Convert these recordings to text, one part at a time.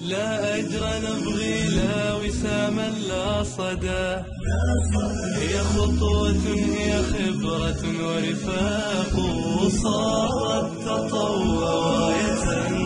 لا أجر نبغي لا وساما لا صدى هي خطوة هي خبرة ورفاق صارت تطوع راية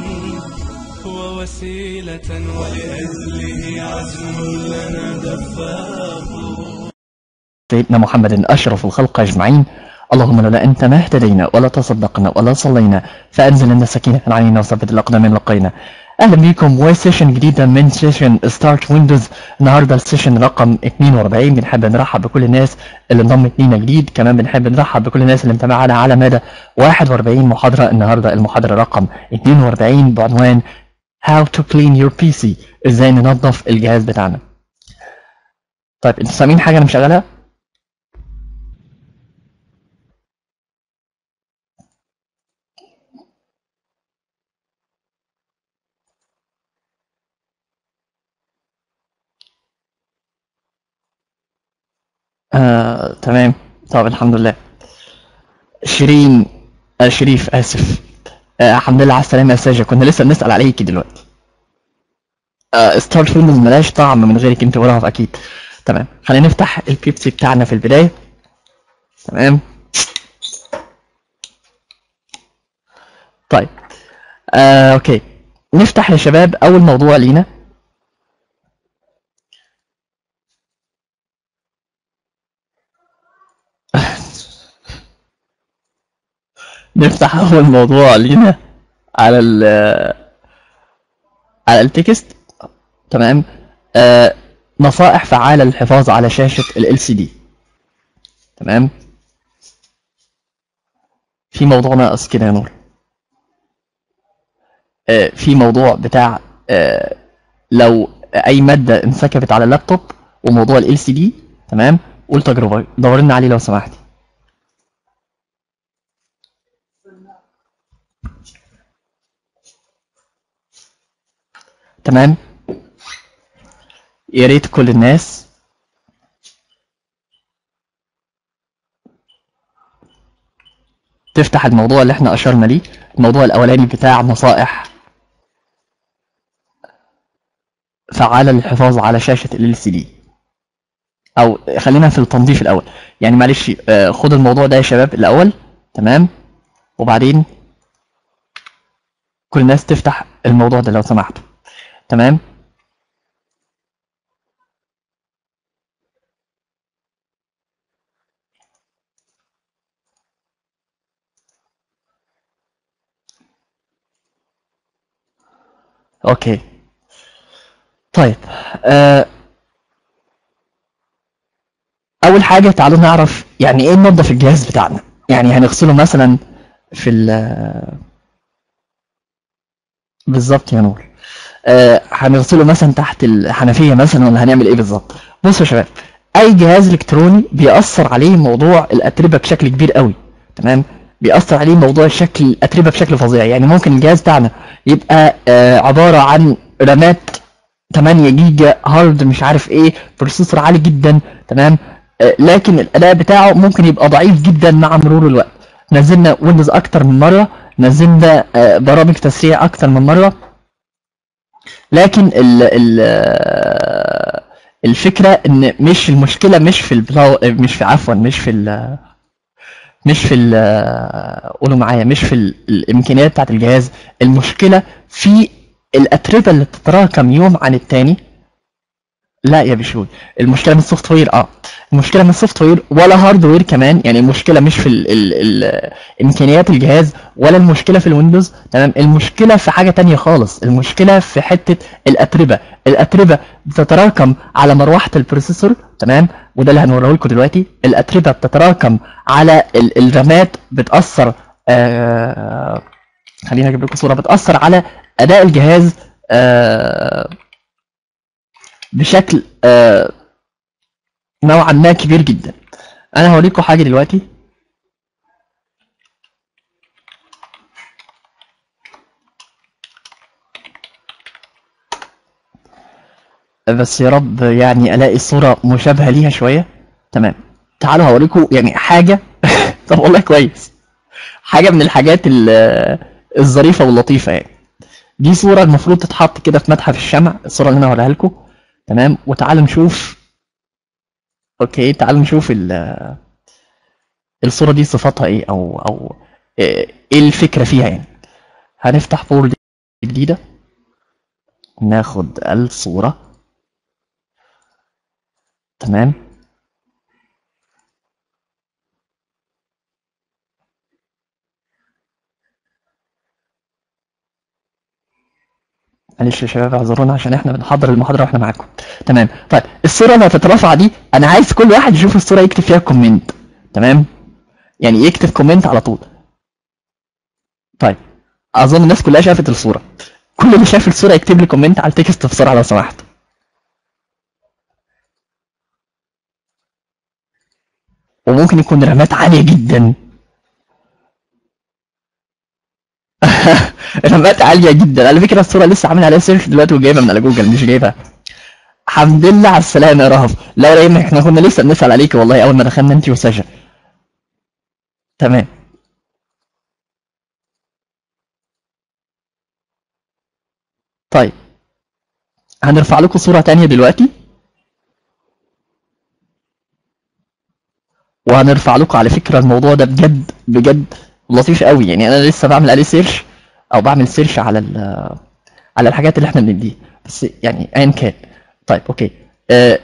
ووسيلة ولأجله عزم لنا دفاق سيدنا محمد أشرف الخلق أجمعين اللهم لولا أنت ما اهتدينا ولا تصدقنا ولا صلينا فأنزل لنا سكينة علينا وثبت الأقدام من لقينا أهلا بيكم وسيشن جديدة من سيشن ستارت ويندوز النهاردة السيشن رقم 42 بنحب نرحب بكل الناس اللي انضمت لينا جديد كمان بنحب نرحب بكل الناس اللي متابعانا على مدى 41 محاضرة النهاردة المحاضرة رقم 42 بعنوان How to clean your PC ازاي ننظف الجهاز بتاعنا طيب انتوا سامعين حاجة انا مشغلها؟ آه، تمام طب الحمد لله شيرين آه شريف آسف آه الحمد لله على السلامة يا ساجة كنا لسه بنسأل عليكي دلوقتي آه ستارت ويندوز ملهاش طعم من غيرك انت وراها أكيد تمام خلينا نفتح البيبسي بتاعنا في البداية تمام طيب آه اوكي نفتح يا شباب أول موضوع لينا نفتح أول موضوع لينا على ال على التكست تمام آه نصائح فعالة للحفاظ على شاشة ال LCD تمام في موضوع ناقص كده يا نور آه في موضوع بتاع آه لو أي مادة انسكبت على اللابتوب وموضوع ال LCD تمام قول تجربة دور لنا عليه لو سمحتي تمام يا ريت كل الناس تفتح الموضوع اللي احنا اشرنا ليه الموضوع الاولاني بتاع نصائح فعالة للحفاظ على شاشة ال LCD او خلينا في التنظيف الاول يعني معلش آه، خد الموضوع ده يا شباب الاول تمام وبعدين كل الناس تفتح الموضوع ده لو سمحتوا تمام اوكي طيب آه اول حاجه تعالوا نعرف يعني ايه ننظف الجهاز بتاعنا يعني هنغسله مثلا في ال بالظبط يا نور آه، هنغسله مثلا تحت الحنفيه مثلا ولا هنعمل ايه بالظبط بصوا يا شباب اي جهاز الكتروني بيأثر عليه موضوع الاتربه بشكل كبير قوي تمام بيأثر عليه موضوع شكل الاتربه بشكل فظيع يعني ممكن الجهاز بتاعنا يبقى آه، عباره عن رامات 8 جيجا هارد مش عارف ايه بروسيسور عالي جدا تمام آه، لكن الاداء بتاعه ممكن يبقى ضعيف جدا مع مرور الوقت نزلنا ويندوز اكتر من مره نزلنا آه، برامج تسريع اكتر من مره لكن ال ال الفكره ان مش المشكله مش في البلاو مش في عفوا مش في ال مش في ال قولوا معايا مش في ال- الامكانيات بتاعت الجهاز المشكله في الاتربه اللي بتتراكم يوم عن التاني لا يا بشوي المشكله من السوفت وير اه المشكله من السوفت وير ولا هاردوير كمان يعني المشكله مش في ال ال ال امكانيات الجهاز ولا المشكله في الويندوز تمام المشكله في حاجه تانية خالص المشكله في حته الاتربه الاتربه بتتراكم على مروحه البروسيسور تمام وده اللي هنوريه لكم دلوقتي الاتربه بتتراكم على ال- الرامات بتاثر آه خلينا اجيب لكم صوره بتاثر على اداء الجهاز آه بشكل آه نوعا ما كبير جدا انا هوريكم حاجه دلوقتي بس يا رب يعني الاقي الصوره مشابهه ليها شويه تمام تعالوا هوريكم يعني حاجه طب والله كويس حاجه من الحاجات ال- الظريفه واللطيفه يعني دي صوره المفروض تتحط كده في متحف الشمع الصوره اللي انا هوريها لكم تمام وتعالوا نشوف اوكي تعالوا نشوف ال- الصوره دي صفاتها ايه او او ايه الفكره فيها يعني هنفتح فولد جديده ناخد الصوره تمام معلش يا شباب اعذرونا عشان احنا بنحضر المحاضره واحنا معاكم تمام طيب الصوره اللي هتترفع دي انا عايز كل واحد يشوف الصوره يكتب فيها كومنت تمام يعني يكتب كومنت على طول طيب اظن الناس كلها شافت الصوره كل اللي شاف الصوره يكتب لي كومنت على التكست بسرعه لو سمحت وممكن يكون رامات عاليه جدا رامات عاليه جدا على فكره الصوره لسه عامل عليها سيرش دلوقتي وجايبها من على جوجل مش جايبها الحمد لله على السلامه يا رهف لا ريم احنا كنا لسه بنسال عليك والله اول ما دخلنا انت وسجا تمام طيب هنرفع لكم صوره تانية دلوقتي وهنرفع لكم على فكره الموضوع ده بجد بجد لطيف قوي يعني انا لسه بعمل عليه سيرش او بعمل سيرش على ال- على الحاجات اللي احنا بنديها بس يعني ايا كان طيب اوكي آه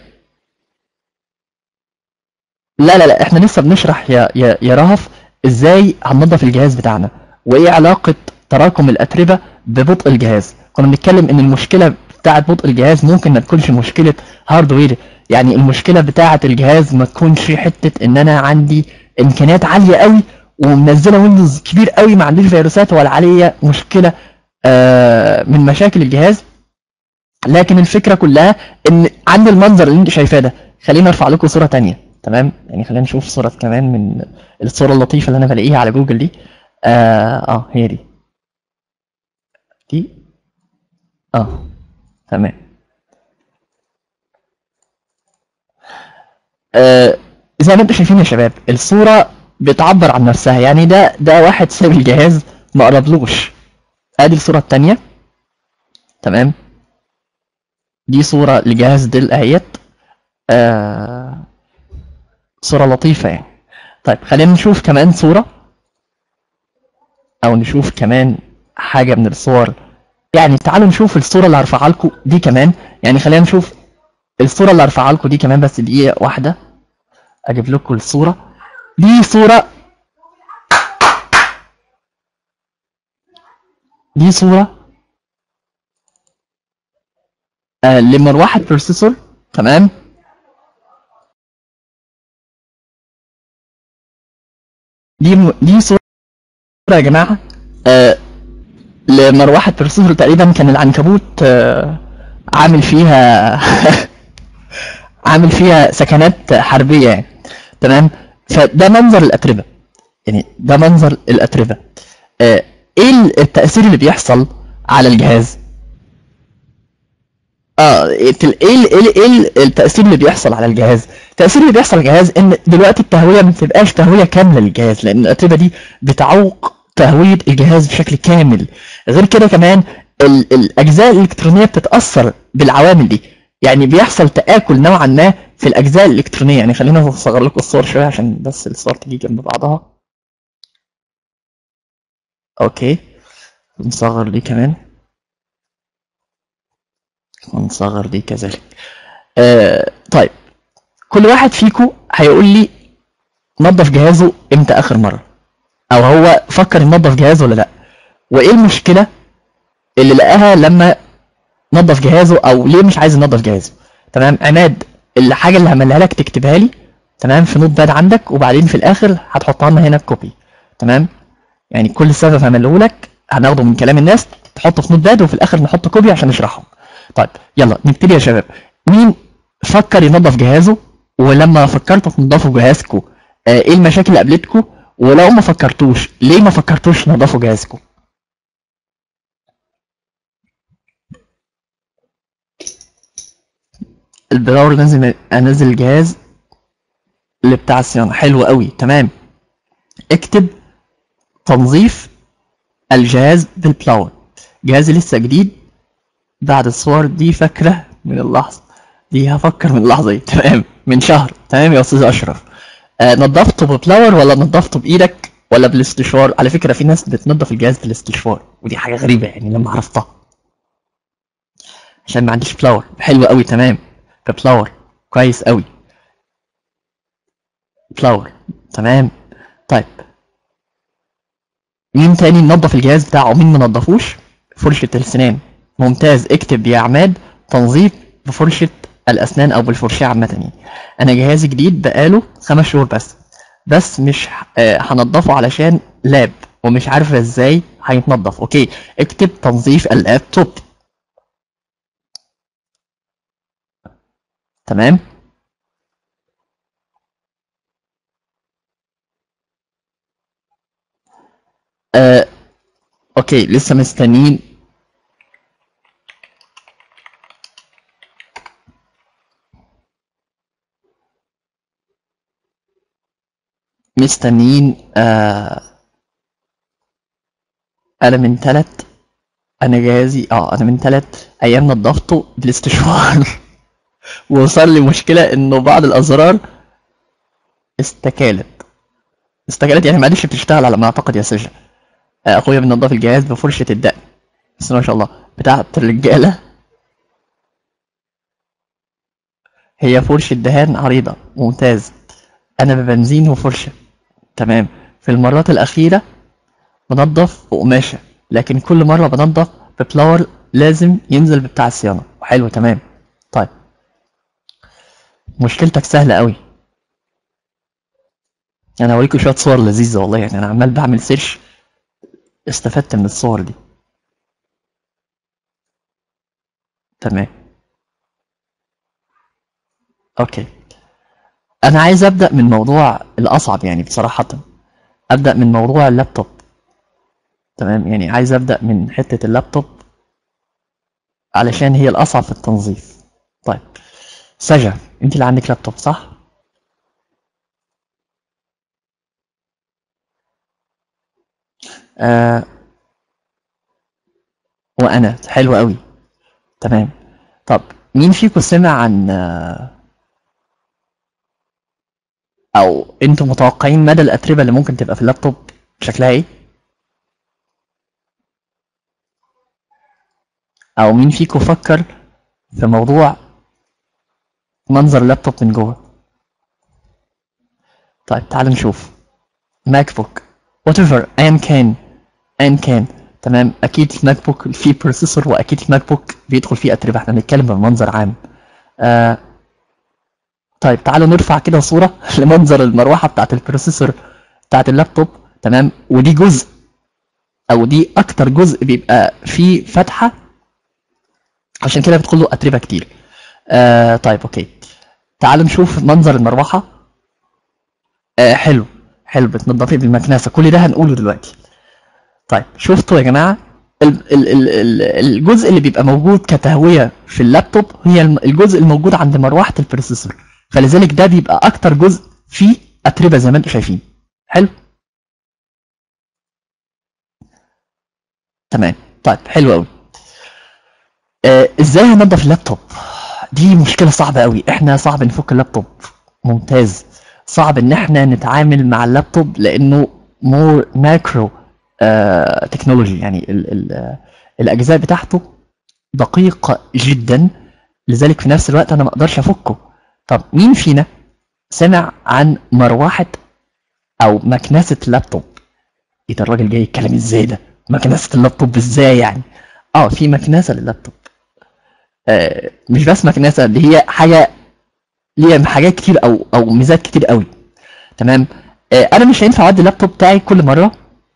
لا لا لا احنا لسه بنشرح يا يا يا رهف ازاي هننظف الجهاز بتاعنا وايه علاقه تراكم الاتربه ببطء الجهاز كنا بنتكلم ان المشكله بتاعه بطء الجهاز ممكن ما تكونش مشكله هاردوير يعني المشكله بتاعه الجهاز ما تكونش حته ان انا عندي امكانيات عاليه قوي ومنزله ويندوز كبير قوي ما عنديش فيروسات ولا عليا مشكله آه من مشاكل الجهاز لكن الفكره كلها ان عند المنظر اللي انت شايفاه ده خلينا ارفع لكم صوره تانية تمام يعني خلينا نشوف صوره كمان من الصوره اللطيفه اللي انا بلاقيها على جوجل دي اه, آه هي دي دي اه تمام آه زي ما انتم شايفين يا شباب الصوره بتعبر عن نفسها يعني ده ده واحد ساب الجهاز ما قربلوش ادي الصوره الثانيه تمام دي صوره لجهاز ديل اهيت آه صوره لطيفه يعني طيب خلينا نشوف كمان صوره او نشوف كمان حاجه من الصور يعني تعالوا نشوف الصوره اللي هرفعها لكم دي كمان يعني خلينا نشوف الصوره اللي هرفعها لكم دي كمان بس دقيقه واحده اجيب لكم الصوره دي صوره دي صوره آه لمروحه بروسيسور تمام دي م... دي صوره يا جماعه آه لمروحه بروسيسور تقريبا كان العنكبوت آه عامل فيها عامل فيها سكنات حربيه يعني تمام فده منظر الاتربه يعني ده منظر الاتربه آه ايه التاثير اللي بيحصل على الجهاز اه ايه ال- ايه ال- ايه التاثير اللي بيحصل على الجهاز التاثير اللي بيحصل على الجهاز ان دلوقتي التهويه ما بتبقاش تهويه كامله للجهاز لان الاتربه دي بتعوق تهويه الجهاز بشكل كامل غير كده كمان ال- الاجزاء الالكترونيه بتتاثر بالعوامل دي يعني بيحصل تاكل نوعا ما في الاجزاء الالكترونيه يعني خلينا نصغر لكم الصور شويه عشان بس الصور تيجي جنب بعضها اوكي نصغر دي كمان ونصغر دي كذلك آه طيب كل واحد فيكم هيقول لي نظف جهازه امتى اخر مره او هو فكر ينظف جهازه ولا لا وايه المشكله اللي لقاها لما نظف جهازه او ليه مش عايز ينظف جهازه تمام عماد الحاجه اللي هملها لك تكتبها لي تمام في نوت باد عندك وبعدين في الاخر هتحطها لنا هنا كوبي تمام يعني كل سبب همله لك هناخده من كلام الناس تحطه في نوت باد وفي الاخر نحط كوبي عشان نشرحهم طيب يلا نبتدي يا شباب مين فكر ينظف جهازه ولما فكرتوا تنظفوا جهازكم آه، ايه المشاكل اللي قابلتكم ولو ما فكرتوش ليه ما فكرتوش تنظفوا جهازكم البراور لازم انزل الجهاز اللي بتاع الصيانه حلو قوي تمام اكتب تنظيف الجهاز بالبلاور جهازي لسه جديد بعد الصور دي فاكرة من اللحظة دي هفكر من اللحظة دي تمام من شهر تمام يا أستاذ أشرف آه نضفته ببلاور ولا نضفته بإيدك ولا بالاستشوار على فكرة في ناس بتنضف الجهاز بالاستشوار ودي حاجة غريبة يعني لما عرفتها عشان ما عنديش بلاور حلو قوي تمام ببلاور كويس قوي بلاور تمام طيب مين تاني ننضف الجهاز بتاعه مين ما نضفوش فرشة السنان ممتاز اكتب يا عماد تنظيف بفرشة الأسنان أو بالفرشاة عامة يعني أنا جهازي جديد بقاله خمس شهور بس بس مش ه- آه، هنضفه علشان لاب ومش عارفة ازاي هيتنضف اوكي اكتب تنظيف اللابتوب تمام آه، اوكي لسه مستنيين مستنيين آه انا من تلت انا جهازي اه انا من تلت ايام نضفته بالاستشوار وصل لي مشكلة انه بعض الازرار استكالت استكالت يعني معلش بتشتغل على ما اعتقد يا سجن آه، اخويا بنضف الجهاز بفرشة الدقن بس ما شاء الله بتاعت الرجالة هي فرشة دهان عريضة ممتاز انا ببنزين وفرشة تمام في المرات الاخيرة بنضف بقماشة لكن كل مرة بنضف ببلاور لازم ينزل بتاع الصيانة حلو تمام طيب مشكلتك سهلة قوي انا هوريكم شوية صور لذيذة والله يعني انا عمال بعمل سيرش استفدت من الصور دي تمام اوكي انا عايز ابدا من موضوع الاصعب يعني بصراحة ابدا من موضوع اللابتوب تمام يعني عايز ابدا من حتة اللابتوب علشان هي الاصعب في التنظيف طيب سجا انت اللي عندك لابتوب صح آه وانا حلو قوي تمام طب مين فيكم سمع عن آه، او انتوا متوقعين مدى الاتربه اللي ممكن تبقى في اللابتوب شكلها ايه او مين فيكم فكر في موضوع منظر اللابتوب من جوه طيب تعالوا نشوف ماك بوك وات ايفر ايا كان ايا كان تمام اكيد الماك بوك فيه بروسيسور واكيد الماك بوك بيدخل فيه اتربه احنا بنتكلم بمنظر عام آه طيب تعالوا نرفع كده صوره لمنظر المروحه بتاعت البروسيسور بتاعت اللابتوب تمام ودي جزء او دي اكتر جزء بيبقى فيه فتحه عشان كده بتدخل له اتربه كتير آه طيب اوكي تعالوا نشوف منظر المروحه آه حلو حلو بتنضفي بالمكنسه كل ده هنقوله دلوقتي طيب شفتوا يا جماعه ال- ال- ال- ال- الجزء اللي بيبقى موجود كتهويه في اللابتوب هي الم- الجزء الموجود عند مروحه البروسيسور فلذلك ده بيبقى اكتر جزء فيه اتربه زي ما انتم شايفين حلو تمام طيب حلو قوي آه ازاي هننضف اللابتوب دي مشكله صعبه قوي احنا صعب نفك اللابتوب ممتاز صعب ان احنا نتعامل مع اللابتوب لانه مور ماكرو تكنولوجي يعني ال ال الاجزاء بتاعته دقيقه جدا لذلك في نفس الوقت انا ما اقدرش افكه طب مين فينا سمع عن مروحه او مكنسه لابتوب ايه ده الراجل جاي يتكلم ازاي ده مكنسه اللابتوب ازاي يعني اه في مكنسه لللابتوب آه مش بس مكنسه اللي هي حاجه ليها حاجات كتير او او ميزات كتير قوي تمام آه انا مش هينفع اودي اللابتوب بتاعي كل مره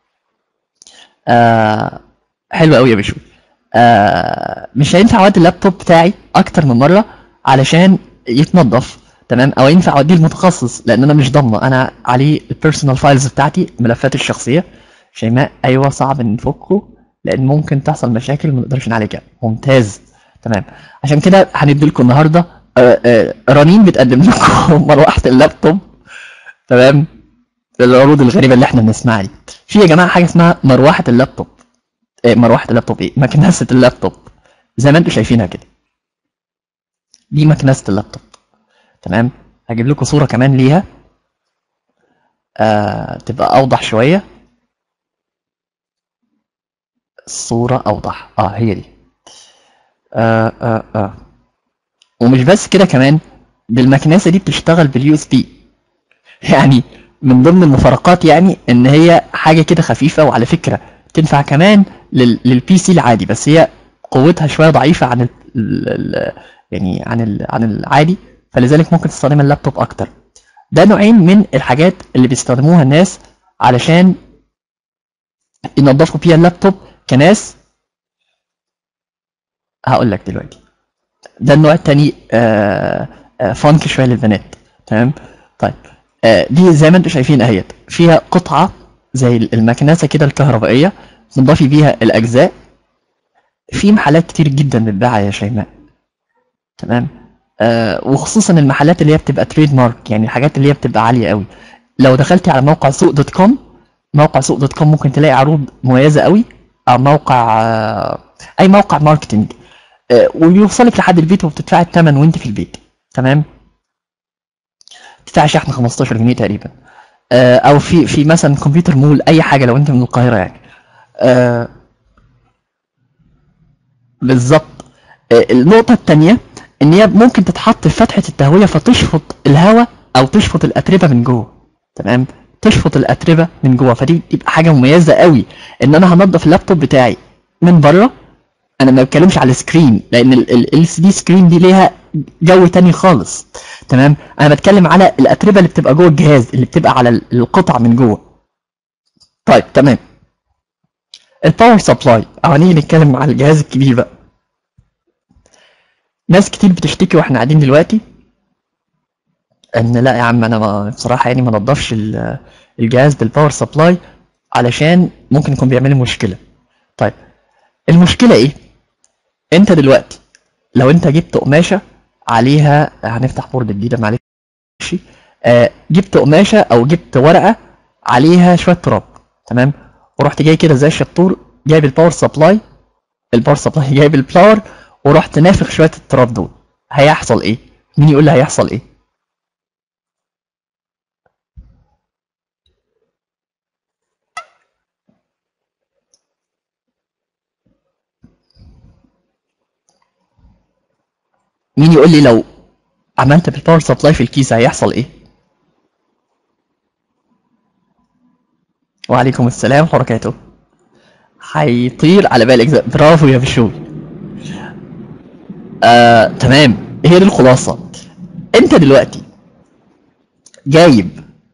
آه حلو قوي يا بشوي آه مش هينفع اودي اللابتوب بتاعي اكتر من مره علشان يتنضف تمام او ينفع اوديه المتخصص لان انا مش ضامنه انا عليه البيرسونال فايلز بتاعتي ملفاتي الشخصيه شيماء ايوه صعب نفكه لان ممكن تحصل مشاكل ما نقدرش نعالجها ممتاز تمام عشان كده هندي لكم النهارده آه، آه، رنين بتقدم لكم مروحه اللابتوب تمام العروض الغريبه اللي احنا بنسمعها دي في يا جماعه حاجه اسمها مروحه اللابتوب إيه مروحه اللابتوب ايه مكنسه اللابتوب زي ما انتم شايفينها كده دي مكنسه اللابتوب تمام هجيب لكم صوره كمان ليها آه تبقى اوضح شويه الصوره اوضح اه هي دي آه آه آه. ومش بس كده كمان بالمكنسه دي بتشتغل باليو اس بي يعني من ضمن المفارقات يعني ان هي حاجه كده خفيفه وعلى فكره تنفع كمان لل- للبي سي العادي بس هي قوتها شويه ضعيفه عن ال ال يعني عن ال عن العادي فلذلك ممكن تستخدم اللابتوب اكتر ده نوعين من الحاجات اللي بيستخدموها الناس علشان ينظفوا بيها اللابتوب كناس هقول لك دلوقتي ده النوع التاني آه آه فانك شويه للبنات تمام طيب آه دي زي ما انتم شايفين اهيت فيها قطعه زي المكنسه كده الكهربائيه بنضافي بيها الاجزاء في محلات كتير جدا بتباعها يا شيماء تمام آه وخصوصا المحلات اللي هي بتبقى تريد مارك يعني الحاجات اللي هي بتبقى عاليه قوي لو دخلتي على موقع سوق دوت كوم موقع سوق دوت كوم ممكن تلاقي عروض مميزه قوي او موقع آه اي موقع ماركتنج آه وبيوصلك لحد البيت وبتدفعي الثمن وانت في البيت تمام تدفعي شحن 15 جنيه تقريبا آه او في في مثلا كمبيوتر مول اي حاجه لو انت من القاهره يعني آه بالظبط آه، النقطة التانية إن هي ممكن تتحط في فتحة التهوية فتشفط الهواء أو تشفط الأتربة من جوه تمام تشفط الأتربة من جوه فدي تبقى حاجة مميزة قوي إن أنا هنضف اللابتوب بتاعي من بره أنا ما بتكلمش على السكرين لأن ال سي دي سكرين دي ليها جو تاني خالص تمام أنا بتكلم على الأتربة اللي بتبقى جوه الجهاز اللي بتبقى على ال- القطع من جوه طيب تمام الباور سبلاي أو هنيجي نتكلم على الجهاز الكبير بقى ناس كتير بتشتكي واحنا قاعدين دلوقتي ان لا يا عم انا ما بصراحه يعني ما نضفش ال- الجهاز بالباور سبلاي علشان ممكن يكون بيعمل لي مشكله طيب المشكله ايه انت دلوقتي لو انت جبت قماشه عليها هنفتح بورد جديده معلش آه جبت قماشه او جبت ورقه عليها شويه تراب تمام ورحت جاي كده زي الشطور جايب الباور سبلاي الباور سبلاي جايب الباور ورحت نافخ شويه التراب دول هيحصل ايه مين يقول لي هيحصل ايه مين يقول لي لو عملت بالباور سبلاي في الكيس هيحصل ايه وعليكم السلام ورحمه الله وبركاته هيطير على باقي الاجزاء برافو يا بشوي آه، تمام هي دي الخلاصه انت دلوقتي جايب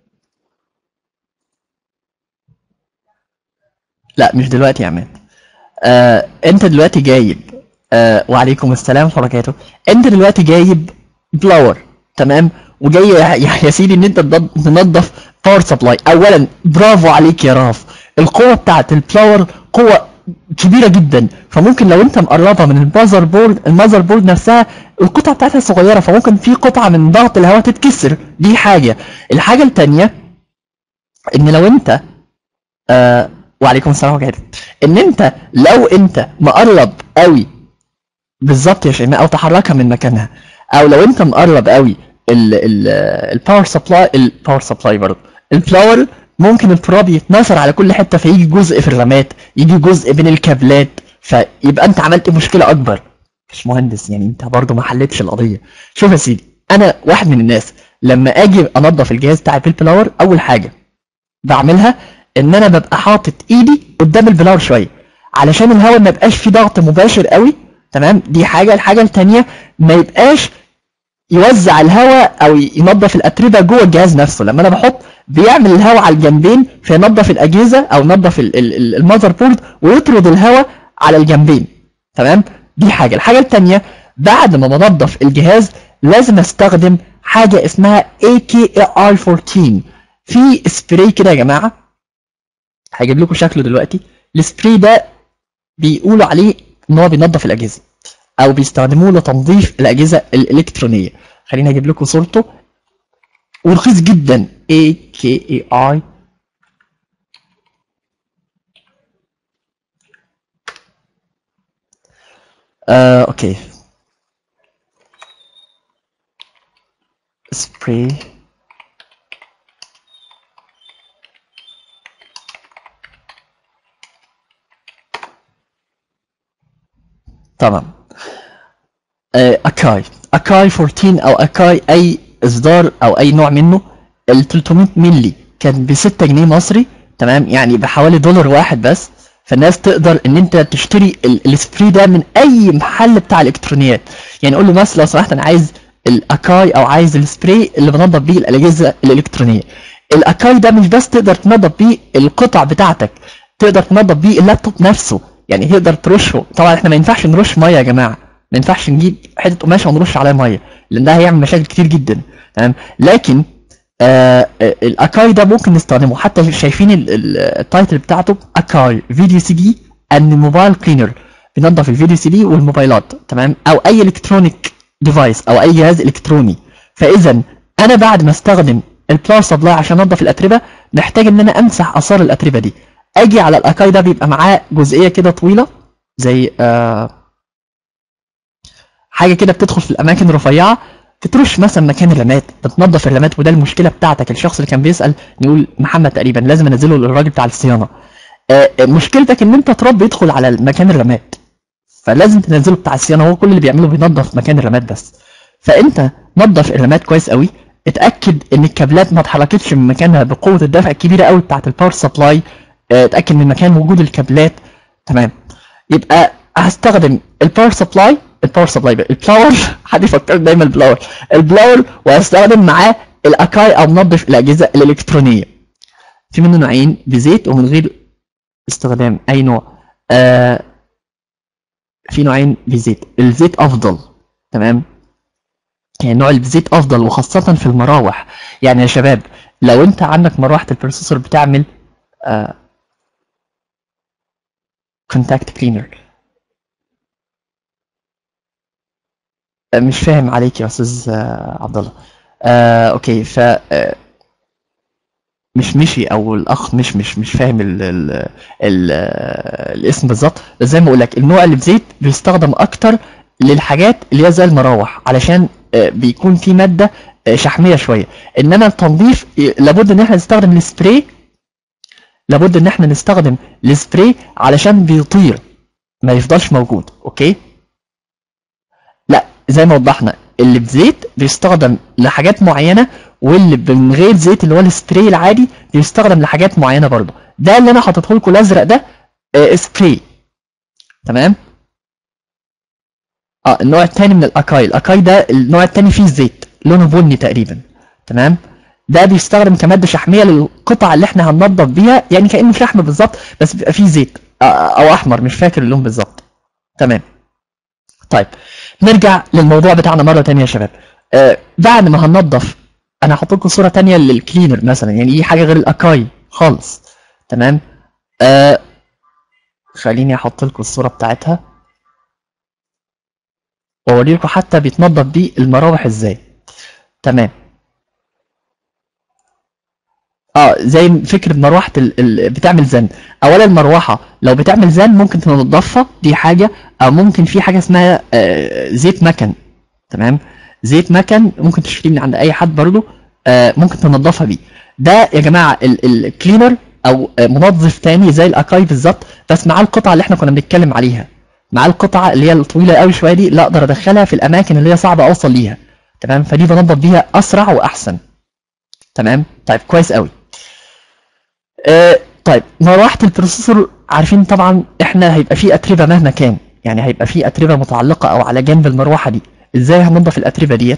لا مش دلوقتي يا عماد آه، انت دلوقتي جايب آه، وعليكم السلام ورحمه الله وبركاته انت دلوقتي جايب بلاور تمام وجاي يا يا سيدي ان انت تض- تنظف باور سبلاي اولا برافو عليك يا راف القوه بتاعت البلاور قوه كبيره جدا فممكن لو انت مقربها من المذر بورد المذر بورد نفسها القطعه بتاعتها صغيره فممكن في قطعه من ضغط الهواء تتكسر دي حاجه الحاجه الثانيه ان لو انت آه وعليكم السلام ورحمه الله وبركاته. ان انت لو انت مقرب قوي بالظبط يا شيماء او تحركها من مكانها او لو انت مقرب قوي الباور سبلاي الباور سبلاي برضه البلاور ممكن التراب يتنثر على كل حته فيجي جزء في الرامات يجي جزء بين الكابلات فيبقى انت عملت مشكله اكبر مش مهندس يعني انت برضه ما حلتش القضيه شوف يا سيدي انا واحد من الناس لما اجي انظف الجهاز بتاعي بالبلاور اول حاجه بعملها ان انا ببقى حاطط ايدي قدام البلاور شويه علشان الهواء ما يبقاش فيه ضغط مباشر قوي تمام دي حاجه الحاجه الثانيه ما يبقاش يوزع الهواء او ينظف الاتربه جوه الجهاز نفسه لما انا بحط بيعمل الهواء على الجنبين فينظف الاجهزه او ينظف ال- ال- ال- المذر بورد ويطرد الهواء على الجنبين تمام دي حاجه الحاجه الثانيه بعد ما بنظف الجهاز لازم استخدم حاجه اسمها AKR14 في سبراي كده يا جماعه هجيب لكم شكله دلوقتي السبراي ده بيقولوا عليه ان هو بينظف الاجهزه او بيستخدموه لتنظيف الاجهزه الالكترونيه خليني اجيب لكم صورته ورخيص جدا AKAI آه اوكي سبراي تمام آه، اكاي اكاي 14 او اكاي اي اصدار او اي نوع منه ال 300 مللي كان ب 6 جنيه مصري تمام يعني بحوالي دولار واحد بس فالناس تقدر ان انت تشتري ال- السبراي ده من اي محل بتاع الكترونيات يعني قول له بس لو سمحت انا عايز الاكاي او عايز السبراي اللي بنضف بيه الاجهزه الالكترونيه الاكاي ده مش بس تقدر تنضف بيه القطع بتاعتك تقدر تنضف بيه اللابتوب نفسه يعني تقدر ترشه طبعا احنا ما ينفعش نرش ميه يا جماعه ما ينفعش نجيب حته قماشه ونرش عليها ميه لان ده هيعمل مشاكل كتير جدا تمام لكن آه آه، الاكاي ده ممكن نستخدمه حتى شايفين ال- ال- التايتل بتاعته اكاي فيديو سي دي اند موبايل كلينر بينظف الفيديو سي دي والموبايلات تمام او اي الكترونيك ديفايس او اي جهاز الكتروني فاذا انا بعد ما استخدم البلاور سبلاي عشان انضف الاتربه محتاج ان انا امسح اثار الاتربه دي اجي على الاكاي ده بيبقى معاه جزئيه كده طويله زي آه حاجه كده بتدخل في الاماكن الرفيعه بترش مثلا مكان الرمات بتنظف الرمات وده المشكله بتاعتك الشخص اللي كان بيسال نقول محمد تقريبا لازم انزله للراجل بتاع الصيانه آه، آه، مشكلتك ان انت تراب بيدخل على مكان الرمات فلازم تنزله بتاع الصيانه هو كل اللي بيعمله بينظف مكان الرمات بس فانت نظف الرمات كويس قوي اتاكد ان الكابلات ما اتحركتش من مكانها بقوه الدفع الكبيره قوي بتاعه الباور سبلاي اه، اتاكد من مكان وجود الكابلات تمام يبقى هستخدم الباور سبلاي الباور سبلاي البلاور حد يفكر دايما البلاور البلاور وهستخدم معاه الاكاي او منظف الاجهزه الالكترونيه في منه نوعين بزيت ومن غير استخدام اي نوع آه في نوعين بزيت الزيت افضل تمام يعني نوع الزيت افضل وخاصه في المراوح يعني يا شباب لو انت عندك مروحه البروسيسور بتعمل كونتاكت كلينر مش فاهم عليك يا استاذ آه، عبد الله آه، اوكي ف آه، مش مشي او الاخ مش مش مش فاهم ال ال ال الاسم بالظبط بس زي ما اقول لك النوع اللي بزيت بيستخدم اكتر للحاجات اللي هي زي المراوح علشان آه، بيكون في ماده آه، شحميه شويه انما التنظيف آه، لابد ان احنا نستخدم السبراي لابد ان احنا نستخدم السبراي علشان بيطير ما يفضلش موجود اوكي لا زي ما وضحنا اللي بزيت بيستخدم لحاجات معينه واللي من غير زيت اللي هو السبراي العادي بيستخدم لحاجات معينه برضه ده اللي انا حاططه لكم الازرق ده آه، سبراي تمام اه النوع الثاني من الاكاي الاكاي ده النوع الثاني فيه زيت لونه بني تقريبا تمام ده بيستخدم كماده شحميه للقطع اللي احنا هننضف بيها يعني كانه شحم بالظبط بس بيبقى فيه زيت آه، او احمر مش فاكر اللون بالظبط تمام طيب نرجع للموضوع بتاعنا مره تانية يا شباب آه بعد ما هننضف انا هحط لكم صوره تانية للكلينر مثلا يعني دي حاجه غير الاكاي خالص تمام آه خليني احط لكم الصوره بتاعتها واوري لكم حتى بيتنضف بيه المراوح ازاي تمام اه زي فكره مروحه ال... ال... بتعمل زن اولا المروحه لو بتعمل زن ممكن تنضفها دي حاجه او ممكن في حاجه اسمها آه زيت مكن تمام زيت مكن ممكن تشتريه من عند اي حد برضو آه ممكن تنضفها بيه ده يا جماعه ال... الكلينر او آه، منظف تاني زي الاكاي بالظبط بس معاه القطعه اللي احنا كنا بنتكلم عليها معاه القطعه اللي هي الطويله قوي شويه دي لا اقدر ادخلها في الاماكن اللي هي صعبه اوصل ليها تمام فدي بنضف بيها اسرع واحسن تمام طيب كويس قوي آه طيب مروحه البروسيسور عارفين طبعا احنا هيبقى فيه اتربه مهما كان يعني هيبقى فيه اتربه متعلقه او على جنب المروحه دي ازاي هننضف الاتربه ديت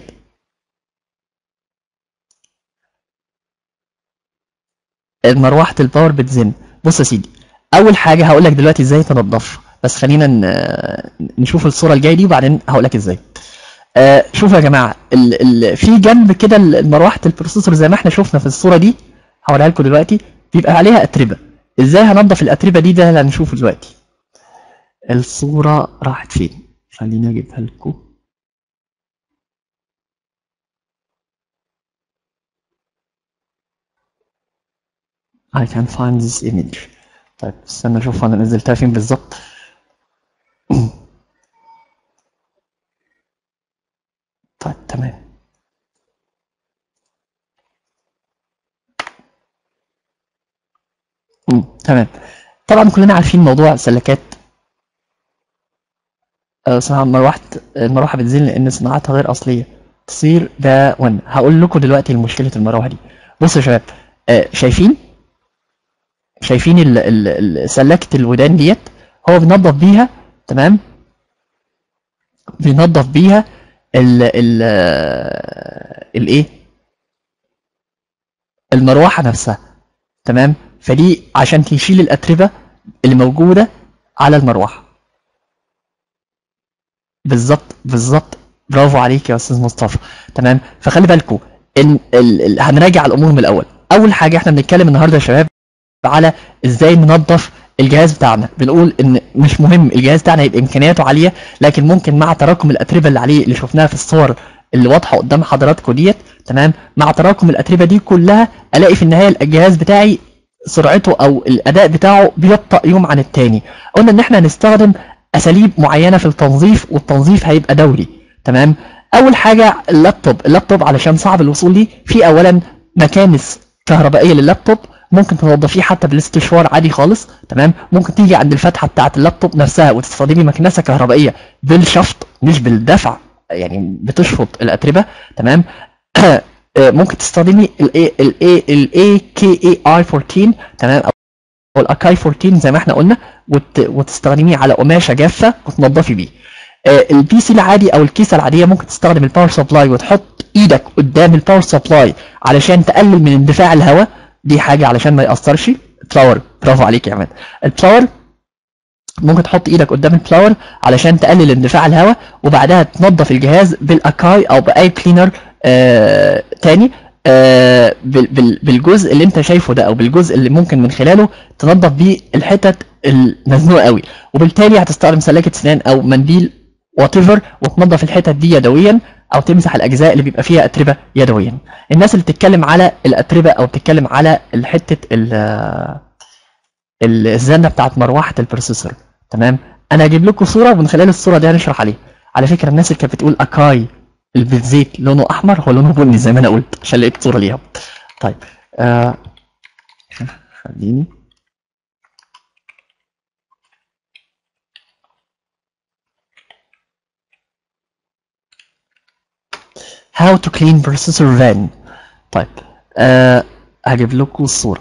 مروحه الباور بتزن بص يا سيدي اول حاجه هقول لك دلوقتي ازاي تنضفها بس خلينا ن- نشوف الصوره الجايه دي وبعدين هقول لك ازاي آه شوفوا يا جماعه ال ال في جنب كده ال- مروحه البروسيسور زي ما احنا شفنا في الصوره دي هوريها لكم دلوقتي بيبقى عليها اتربه ازاي هننضف الاتربه دي ده اللي هنشوفه دلوقتي الصوره راحت فين خليني اجيبها لكم I can find this image طيب استنى اشوف انا نزلتها فين بالظبط طيب تمام مم. تمام طبعا كلنا عارفين موضوع سلكات آه، صناعة مروحة المروحة بتزين لأن صناعتها غير أصلية تصير ده ون هقول لكم دلوقتي مشكلة المروحة دي بصوا يا شباب آه، شايفين شايفين ال- ال- ال- سلكة الودان ديت هو بينظف بيها تمام بينظف بيها ال ال الايه المروحة نفسها تمام فدي عشان تشيل الأتربة اللي موجودة على المروحة بالظبط بالظبط برافو عليك يا استاذ مصطفى تمام فخلي بالكم ان ال... ال... هنراجع الامور من الاول اول حاجه احنا بنتكلم النهارده يا شباب على ازاي ننظف الجهاز بتاعنا بنقول ان مش مهم الجهاز بتاعنا يبقى امكانياته عاليه لكن ممكن مع تراكم الاتربه اللي عليه اللي شفناها في الصور اللي واضحه قدام حضراتكم ديت تمام مع تراكم الاتربه دي كلها الاقي في النهايه الجهاز بتاعي سرعته او الاداء بتاعه بيبطأ يوم عن التاني قلنا ان احنا هنستخدم اساليب معينه في التنظيف والتنظيف هيبقى دوري تمام اول حاجه اللابتوب اللابتوب علشان صعب الوصول ليه في اولا مكانس كهربائيه لللابتوب ممكن تنضفيه حتى بالاستشوار عادي خالص تمام ممكن تيجي عند الفتحه بتاعه اللابتوب نفسها وتستخدمي مكنسه كهربائيه بالشفط مش بالدفع يعني بتشفط الاتربه تمام ممكن تستخدمي الاي الاي الاي كي اي اي 14 تمام او الاكاي 14 زي ما احنا قلنا وت... وتستخدميه على قماشه جافه وتنضفي بيه آه، البي سي العادي او الكيسه العاديه ممكن تستخدم الباور سبلاي وتحط ايدك قدام الباور سبلاي علشان تقلل من اندفاع الهواء دي حاجه علشان ما ياثرش بلاور برافو عليك يا عماد البلاور ممكن تحط ايدك قدام البلاور علشان تقلل اندفاع الهواء وبعدها تنظف الجهاز بالاكاي او باي كلينر آه تاني آه بال- بال- بالجزء اللي انت شايفه ده او بالجزء اللي ممكن من خلاله تنظف بيه الحتت المزنوقه قوي وبالتالي هتستخدم سلاكه سنان او منديل وات وتنظف الحتت دي يدويا او تمسح الاجزاء اللي بيبقى فيها اتربه يدويا الناس اللي بتتكلم على الاتربه او بتتكلم على الحته ال- الزنه بتاعت مروحه البروسيسور تمام انا هجيب لكم صوره ومن خلال الصوره دي هنشرح عليها على فكره الناس اللي كانت بتقول اكاي اللي بالزيت لونه احمر هو لونه بني زي ما انا قلت عشان لقيت صوره ليها طيب آه خليني How to clean processor van طيب آه هجيب لكم الصورة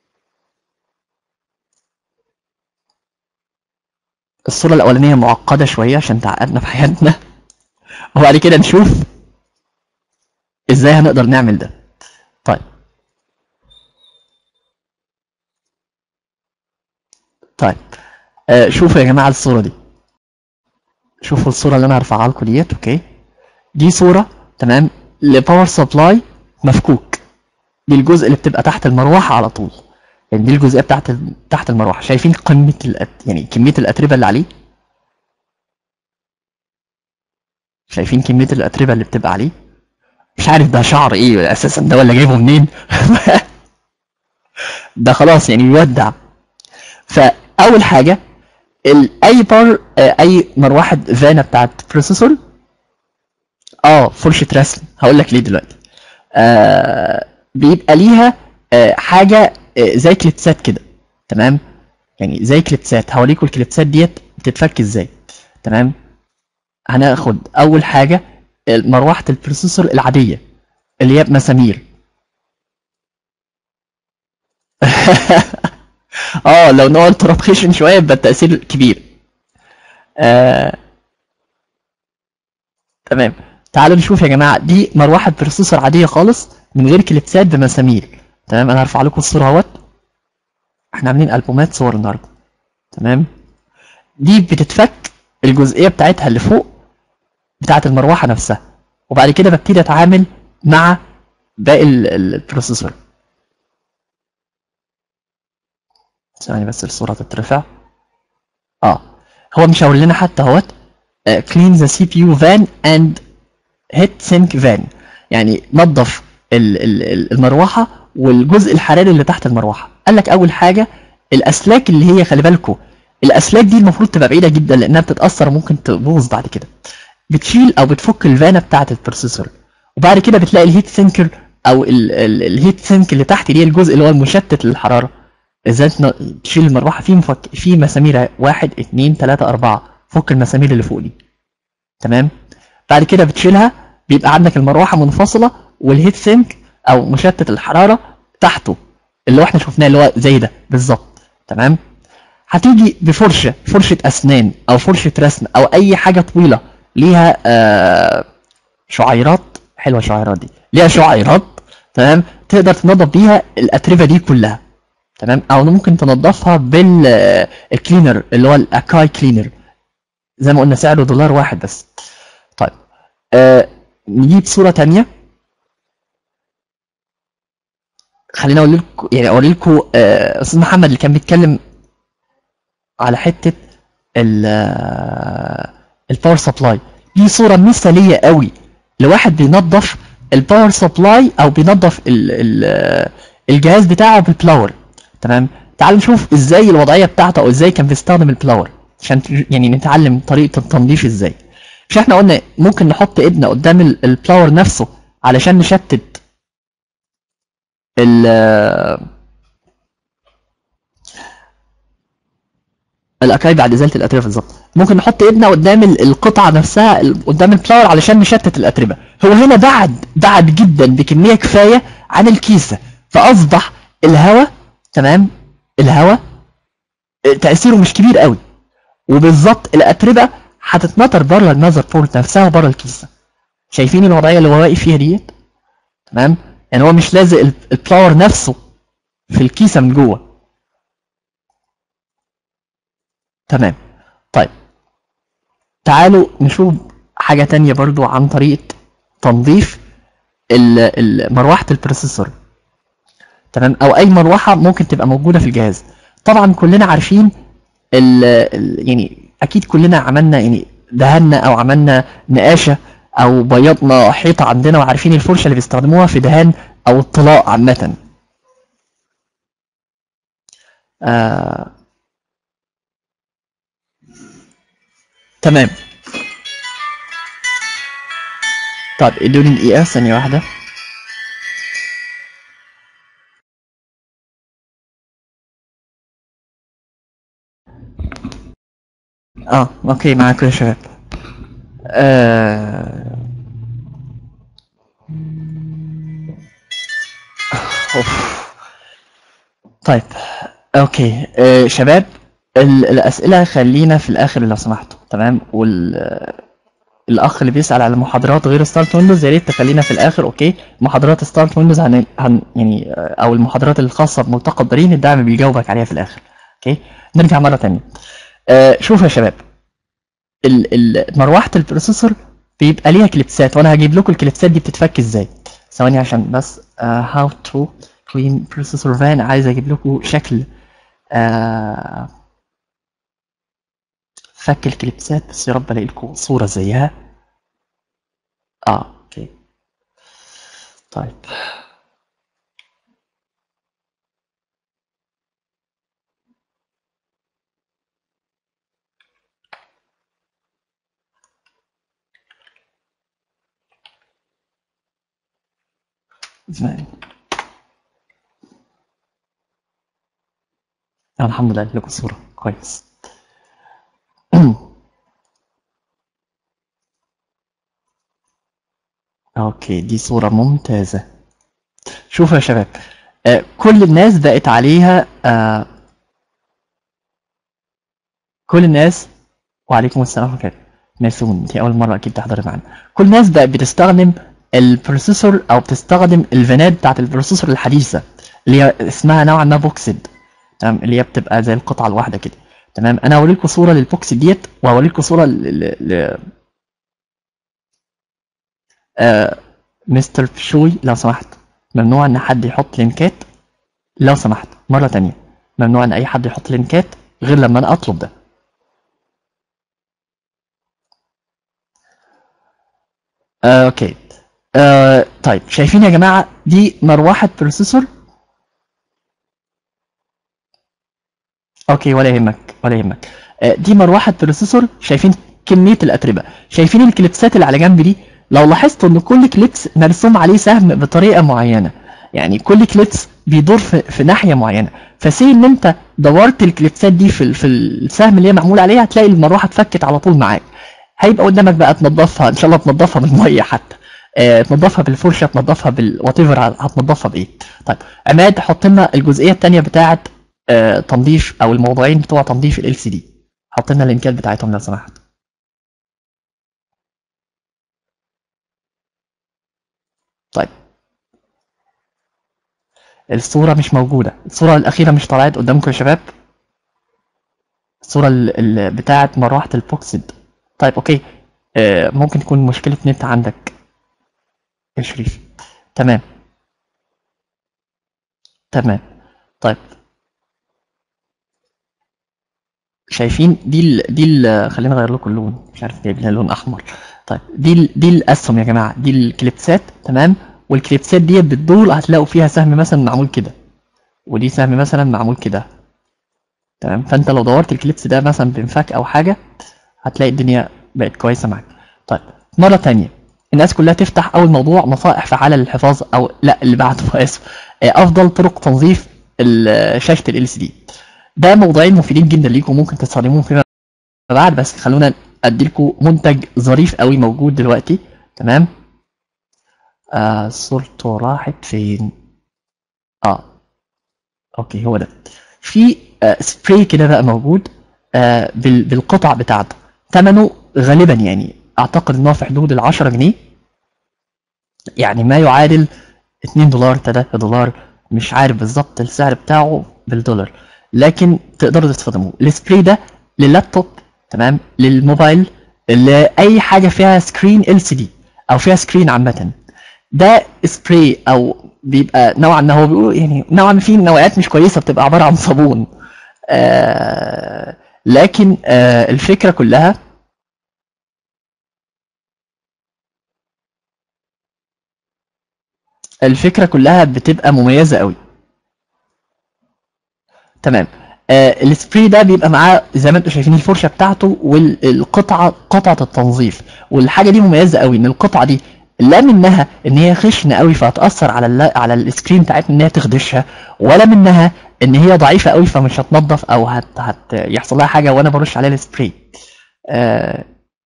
الصورة الأولانية معقدة شوية عشان تعقدنا في حياتنا وبعد كده نشوف ازاي هنقدر نعمل ده طيب طيب آه شوفوا يا جماعة الصورة دي شوفوا الصورة اللي أنا هرفعها لكم ديت أوكي دي صورة تمام لباور سبلاي مفكوك دي الجزء اللي بتبقى تحت المروحة على طول يعني دي الجزئية بتاعت ال- تحت المروحة شايفين قمة الأت... يعني كمية الأتربة اللي عليه شايفين كمية الأتربة اللي بتبقى عليه مش عارف ده شعر ايه اساسا ده ولا جايبه منين ده خلاص يعني يودع فاول حاجه ال- اي بار آه، اي مروحه فانا بتاعت بروسيسور اه فرشه رسم هقول لك ليه دلوقتي آه بيبقى ليها آه حاجه آه زي كليبسات كده تمام يعني زي كليبسات هوريكم الكليبسات ديت بتتفك ازاي تمام هناخد اول حاجه مروحه البروسيسور العاديه اللي هي بمسامير اه لو نوع التراب خشن شويه يبقى التاثير كبير آه... تمام تعالوا نشوف يا جماعه دي مروحه بروسيسور عاديه خالص من غير كليبسات بمسامير تمام انا هرفع لكم الصوره اهوت احنا عاملين البومات صور النهارده تمام دي بتتفك الجزئيه بتاعتها اللي فوق بتاعت المروحه نفسها وبعد كده ببتدي اتعامل مع باقي ال- ال- البروسيسور ثواني بس الصوره تترفع اه هو مشاور لنا حتى اهوت آه، clean the CPU van and heat sink van يعني نظف ال- ال- ال- المروحه والجزء الحراري اللي تحت المروحه قال لك اول حاجه الاسلاك اللي هي خلي بالكم الاسلاك دي المفروض تبقى بعيده جدا لانها بتتاثر وممكن تبوظ بعد كده بتشيل او بتفك الفانه بتاعه البروسيسور وبعد كده بتلاقي الهيت سينكر او ال- ال- الهيت سينك اللي تحت دي الجزء اللي هو المشتت للحراره ازاي تن- تشيل المروحه في مفك... في مسامير واحد اتنين تلاته اربعه فك المسامير اللي فوق دي تمام بعد كده بتشيلها بيبقى عندك المروحه منفصله والهيت سينك او مشتت الحراره تحته اللي هو احنا شفناه اللي هو زي ده بالظبط تمام هتيجي بفرشه فرشه اسنان او فرشه رسم او اي حاجه طويله ليها آه شعيرات حلوه الشعيرات دي ليها شعيرات تمام تقدر تنظف بيها الاتربه دي كلها تمام او ممكن تنظفها بالكلينر اللي هو الاكاي كلينر زي ما قلنا سعره دولار واحد بس طيب آه نجيب صوره تانية خليني اقول لكم يعني اوري لكم آه، استاذ محمد اللي كان بيتكلم على حته ال الباور سبلاي دي صوره مثاليه قوي لواحد بينظف الباور سبلاي او بينظف ال ال الجهاز بتاعه بالبلاور تمام تعال نشوف ازاي الوضعيه بتاعته او ازاي كان بيستخدم البلاور عشان ت- يعني نتعلم طريقه التنظيف ازاي مش احنا قلنا ممكن نحط ايدنا قدام ال- البلاور نفسه علشان نشتت ال الاكاي بعد ازاله الاتربه بالظبط ممكن نحط ايدنا قدام ال- القطعه نفسها ال- قدام البلاور علشان نشتت الاتربه هو هنا بعد بعد جدا بكميه كفايه عن الكيسه فاصبح الهواء تمام الهواء تاثيره مش كبير قوي وبالظبط الاتربه هتتنطر بره المذر بورد نفسها وبره الكيسه شايفين الوضعيه اللي هو واقف فيها ديت تمام يعني هو مش لازق ال- البلاور نفسه في الكيسه من جوه تمام طيب تعالوا نشوف حاجة تانية برضو عن طريقة تنظيف ال- ال- مروحة البروسيسور تمام او اي مروحة ممكن تبقى موجودة في الجهاز طبعا كلنا عارفين ال ال يعني اكيد كلنا عملنا يعني دهنا او عملنا نقاشة او بيضنا حيطة عندنا وعارفين الفرشة اللي بيستخدموها في دهان او الطلاء عامة آه تمام طيب ادوني دقيقة ثانية واحدة اه اوكي معاكم يا شباب آه... أوف. طيب اوكي آه شباب ال- الاسئله خلينا في الاخر لو سمحتوا تمام وال الاخ اللي بيسال على محاضرات غير ستارت ويندوز يا ريت تخلينا في الاخر اوكي محاضرات ستارت ويندوز هن... هن... يعني آه، او المحاضرات الخاصه بملتقى الضرير الدعم بيجاوبك عليها في الاخر اوكي نرجع مره تانية آه شوف يا شباب ال... ال... مروحه البروسيسور بيبقى ليها كليبسات وانا هجيب لكم الكليبسات دي بتتفك ازاي ثواني عشان بس هاو تو كلين بروسيسور فان عايز اجيب لكم شكل آه فك الكليبسات بس يا رب الاقي لكم صورة زيها اه اوكي طيب زمان آه الحمد لله لكم صورة كويس اوكي دي صورة ممتازة شوفوا يا شباب آه كل الناس بقت عليها آه كل الناس وعليكم السلام ورحمة الله ناسون دي أول مرة أكيد تحضري معانا كل الناس بقت بتستخدم البروسيسور أو بتستخدم الفانات بتاعت البروسيسور الحديثة اللي هي اسمها نوعا ما بوكسد تمام اللي هي بتبقى زي القطعة الواحدة كده تمام أنا هوري لكم صورة للبوكسد ديت وهوري لكم صورة ل... ل... ل... آه مستر بشوي لو سمحت ممنوع ان حد يحط لينكات لو سمحت مرة تانية ممنوع ان اي حد يحط لينكات غير لما انا اطلب ده آه اوكي آه طيب شايفين يا جماعة دي مروحة بروسيسور اوكي ولا يهمك ولا يهمك آه دي مروحة بروسيسور شايفين كميه الاتربه شايفين الكليبسات اللي على جنب دي لو لاحظتوا ان كل كليبس مرسوم عليه سهم بطريقه معينه يعني كل كليبس بيدور في, في ناحيه معينه فسي ان انت دورت الكليبسات دي في ال- في السهم اللي هي معمول عليها هتلاقي المروحه اتفكت على طول معاك هيبقى قدامك بقى تنضفها ان شاء الله تنضفها بالميه حتى آه، تنضفها بالفرشه تنضفها بالوات ايفر هتنضفها بايه طيب عماد حط لنا الجزئيه الثانيه بتاعه آه، تنظيف او الموضوعين بتوع تنظيف ال سي دي حط لنا اللينكات بتاعتهم لو سمحت طيب الصورة مش موجودة الصورة الأخيرة مش طلعت قدامكم يا شباب الصورة ال- ال- بتاعة مروحة البوكسد طيب أوكي آه، ممكن تكون مشكلة نت عندك يا شريف تمام تمام طيب شايفين دي ال دي ال خلينا نغير لكم اللون مش عارف جايب لنا لون احمر طيب دي ال دي الاسهم يا جماعه دي الكليبسات تمام والكليبسات دي بتدور هتلاقوا فيها سهم مثلا معمول كده ودي سهم مثلا معمول كده تمام فانت لو دورت الكليبس ده مثلا بانفاك او حاجه هتلاقي الدنيا بقت كويسه معاك طيب مره تانية الناس كلها تفتح اول موضوع نصائح فعاله للحفاظ او لا اللي بعده اسف آه، افضل طرق تنظيف ال- شاشه ال سي دي ده موضوعين مفيدين جدا ليكم ممكن تستخدموهم فيما بعد بس خلونا ادي لكم منتج ظريف قوي موجود دلوقتي تمام آه صورته راحت فين اه اوكي هو ده في آه سبراي كده بقى موجود آه بال- بالقطع بتاعته ثمنه غالبا يعني اعتقد ان هو في حدود ال 10 جنيه يعني ما يعادل 2 دولار 3 دولار مش عارف بالظبط السعر بتاعه بالدولار لكن تقدروا تستخدموه السبراي ده لللابتوب تمام للموبايل لاي حاجه فيها سكرين ال سي دي او فيها سكرين عامه ده سبراي او بيبقى نوعا ما هو بيقولوا يعني نوعا ما في نوعيات مش كويسه بتبقى عباره عن صابون آه لكن آه الفكره كلها الفكره كلها بتبقى مميزه قوي تمام آه السبراي ده بيبقى معاه زي ما انتم شايفين الفرشه بتاعته والقطعه قطعه التنظيف والحاجه دي مميزه قوي ان القطعه دي لا منها ان هي خشنه قوي فهتاثر على ال على السكرين بتاعتنا ان هي تخدشها ولا منها ان هي ضعيفه قوي فمش هتنضف او هت, هت يحصل لها حاجه وانا برش عليها السبراي آه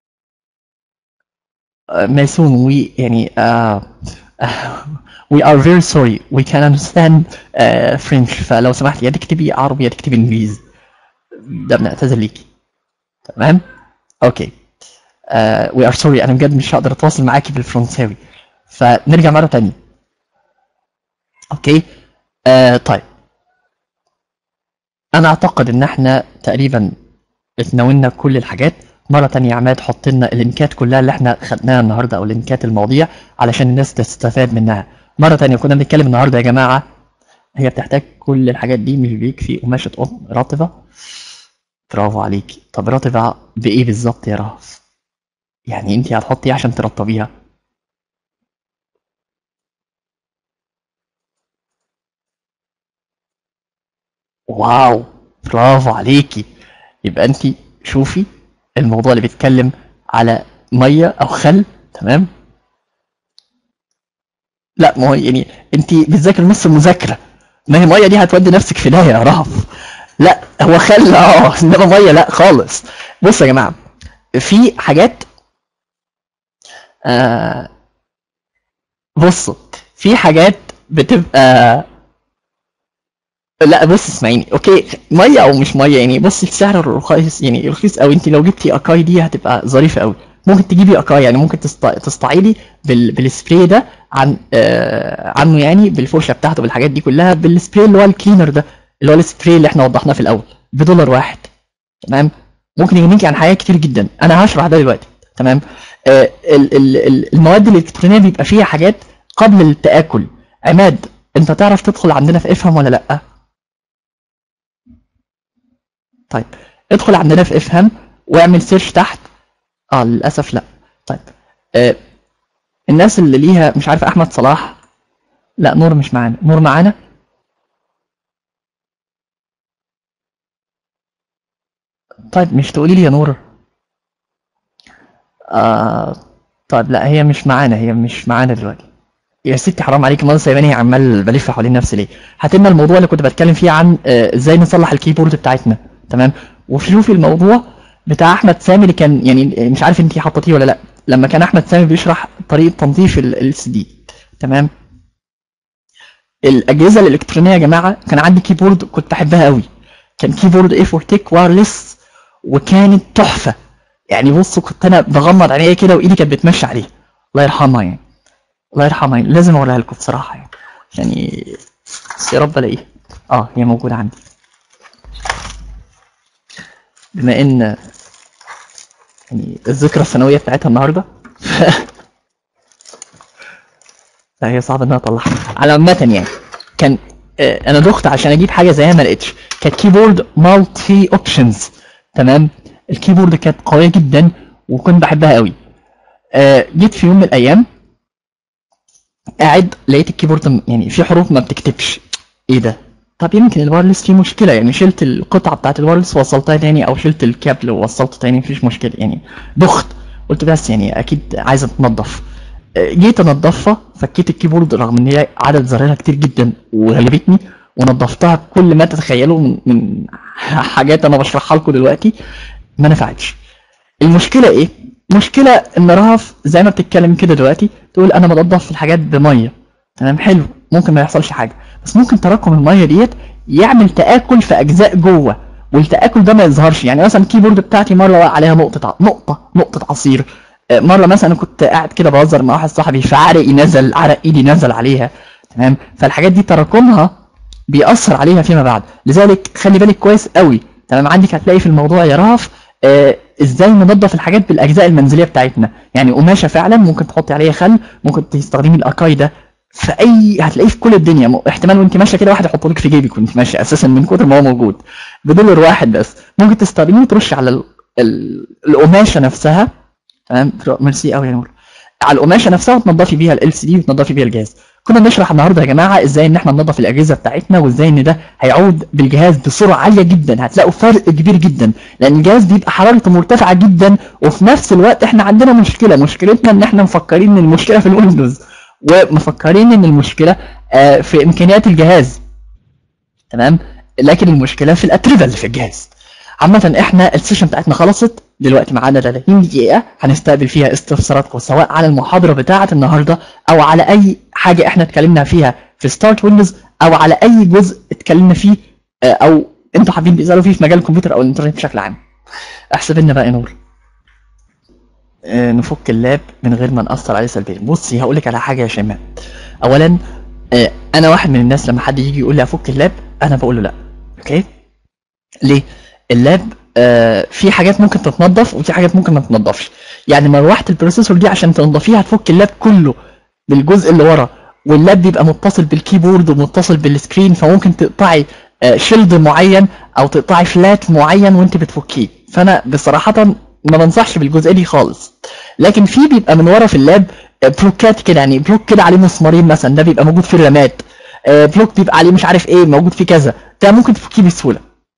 آه، ميسون وي يعني آه we are very sorry we can understand uh, French فلو سمحت يا تكتبي عربي يا تكتبي انجليزي ده بنعتذر ليكي تمام اوكي uh, we are sorry انا بجد مش هقدر اتواصل معاكي بالفرنساوي فنرجع مره تانية اوكي uh, طيب انا اعتقد ان احنا تقريبا اتناولنا كل الحاجات مرة تانية يا عماد حط لنا اللينكات كلها اللي احنا خدناها النهاردة او لينكات المواضيع علشان الناس تستفاد منها مرة تانية كنا بنتكلم النهاردة يا جماعة هي بتحتاج كل الحاجات دي مش بيكفي قماشة قطن رطبة برافو عليكي طب رطبة بإيه بالظبط يا رهف؟ يعني انت هتحطي إيه عشان ترطبيها؟ واو برافو عليكي يبقى انت شوفي الموضوع اللي بيتكلم على ميه او خل تمام لا ما هو يعني انت بتذاكري نص المذاكره ما هي ميه دي هتودي نفسك في داهيه يا رهف لا هو خل اه انما ميه لا خالص بصوا يا جماعه في حاجات آه بصوا في حاجات بتبقى لا بص اسمعيني اوكي ميه او مش ميه يعني بص السعر الرخيص يعني رخيص قوي انت لو جبتي اكاي دي هتبقى ظريفه قوي ممكن تجيبي اكاي يعني ممكن تست... تستعيدي بال... بالسبراي ده عن آه... عنه يعني بالفرشه بتاعته بالحاجات دي كلها بالسبراي اللي هو الكلينر ده اللي هو السبراي اللي احنا وضحناه في الاول بدولار واحد تمام ممكن يغنيكي عن حاجات كتير جدا انا هشرح ده دلوقتي تمام آه ال... ال... ال- المواد الالكترونيه بيبقى فيها حاجات قبل التاكل عماد انت تعرف تدخل عندنا في افهم ولا لا طيب ادخل عندنا في افهم واعمل سيرش تحت اه للاسف لا طيب آه الناس اللي ليها مش عارف احمد صلاح لا نور مش معانا نور معانا طيب مش تقولي لي يا نور آه طيب لا هي مش معانا هي مش معانا دلوقتي يا ستي حرام عليك ما سايباني عمال بلف حوالين نفسي ليه هتم الموضوع اللي كنت بتكلم فيه عن آه، ازاي نصلح الكيبورد بتاعتنا تمام وشوفي الموضوع بتاع احمد سامي اللي كان يعني مش عارف انت حطيتيه ولا لا لما كان احمد سامي بيشرح طريقه تنظيف ال سي دي تمام الاجهزه الالكترونيه يا جماعه كان عندي كيبورد كنت بحبها قوي كان كيبورد اي فورتيك وايرلس وكانت تحفه يعني بصوا كنت انا بغمض عينيا كده وايدي كانت بتمشي عليه الله يرحمها يعني الله يرحمها يعني لازم اقولها لكم بصراحه يعني يعني بس يا رب الاقيها اه هي موجوده عندي بما ان يعني الذكرى السنويه بتاعتها النهارده لا هي صعب انها اطلعها على عامة يعني كان آه، انا دخت عشان اجيب حاجه زيها ما لقيتش كانت كيبورد مالتي اوبشنز تمام الكيبورد كانت قويه جدا وكنت بحبها قوي آه، جيت في يوم من الايام قاعد لقيت الكيبورد م- يعني في حروف ما بتكتبش ايه ده طب يمكن الوايرلس فيه مشكله يعني شلت القطعه بتاعت الوايرلس ووصلتها تاني او شلت الكابل ووصلته تاني مفيش مشكله يعني دخت قلت بس يعني اكيد عايزه تنضف آه، جيت انضفها فكيت الكيبورد رغم ان هي عدد زرايرها كتير جدا وغلبتني ونضفتها بكل ما تتخيلوا من من حاجات انا بشرحها لكم دلوقتي ما نفعتش المشكله ايه مشكله ان رهف زي ما بتتكلم كده دلوقتي تقول انا بنضف الحاجات بميه تمام حلو ممكن ما يحصلش حاجه بس ممكن تراكم الميه ديت يعمل تاكل في اجزاء جوه والتاكل ده ما يظهرش يعني مثلا الكيبورد بتاعتي مره وقع عليها نقطه ع- نقطه نقطه عصير آه، مره مثلا كنت قاعد كده بهزر مع واحد صاحبي فعرقي نزل عرق ايدي نزل عليها تمام فالحاجات دي تراكمها بيأثر عليها فيما بعد لذلك خلي بالك كويس قوي تمام عندك هتلاقي في الموضوع يا رهف آه ازاي ننظف الحاجات بالاجزاء المنزليه بتاعتنا يعني قماشه فعلا ممكن تحطي عليها خل ممكن تستخدمي الاكاي ده في اي هتلاقيه في كل الدنيا م- احتمال وانت ماشيه كده واحد يحطه لك في جيبك وانت ماشيه اساسا من كتر ما هو موجود بدولار واحد بس ممكن تستخدميه وترشي على ال... ال... القماشه نفسها تمام ميرسي قوي يا نور على القماشه نفسها وتنضفي بيها ال سي دي وتنضفي بيها الجهاز كنا بنشرح النهارده يا جماعه ازاي ان احنا ننظف الاجهزه بتاعتنا وازاي ان ده هيعود بالجهاز بسرعه عاليه جدا هتلاقوا فرق كبير جدا لان الجهاز بيبقى حرارته مرتفعه جدا وفي نفس الوقت احنا عندنا مشكله مشكلتنا ان احنا مفكرين ان المشكله في الويندوز ومفكرين ان المشكله آه، في امكانيات الجهاز تمام لكن المشكله في الاتربه اللي في الجهاز عامة احنا السيشن بتاعتنا خلصت دلوقتي معانا 30 دقيقة هنستقبل فيها استفساراتكم سواء على المحاضرة بتاعة النهاردة أو على أي حاجة احنا اتكلمنا فيها في ستارت ويندوز أو على أي جزء اتكلمنا فيه آه، أو انتوا حابين تسألوا فيه في مجال الكمبيوتر أو الإنترنت بشكل عام. احسب لنا بقى يا نور. آه، نفك اللاب من غير ما نأثر عليه سلبيا. بصي هقول لك على حاجة يا شيماء. أولا آه، أنا واحد من الناس لما حد يجي يقول لي أفك اللاب أنا بقول له لأ. أوكي؟ ليه؟ اللاب آه في حاجات ممكن تتنضف وفي حاجات ممكن ما تتنضفش يعني مروحه البروسيسور دي عشان تنضفيها هتفك اللاب كله بالجزء اللي ورا واللاب بيبقى متصل بالكيبورد ومتصل بالسكرين فممكن تقطعي آه شيلد معين او تقطعي فلات معين وانت بتفكيه فانا بصراحه ما بنصحش بالجزئيه دي خالص لكن في بيبقى من ورا في اللاب آه، بلوكات كده يعني بلوك كده عليه مسمارين مثلا ده بيبقى موجود في الرامات آه، بلوك بيبقى عليه مش عارف ايه موجود فيه كذا ده ممكن تفكيه بسهوله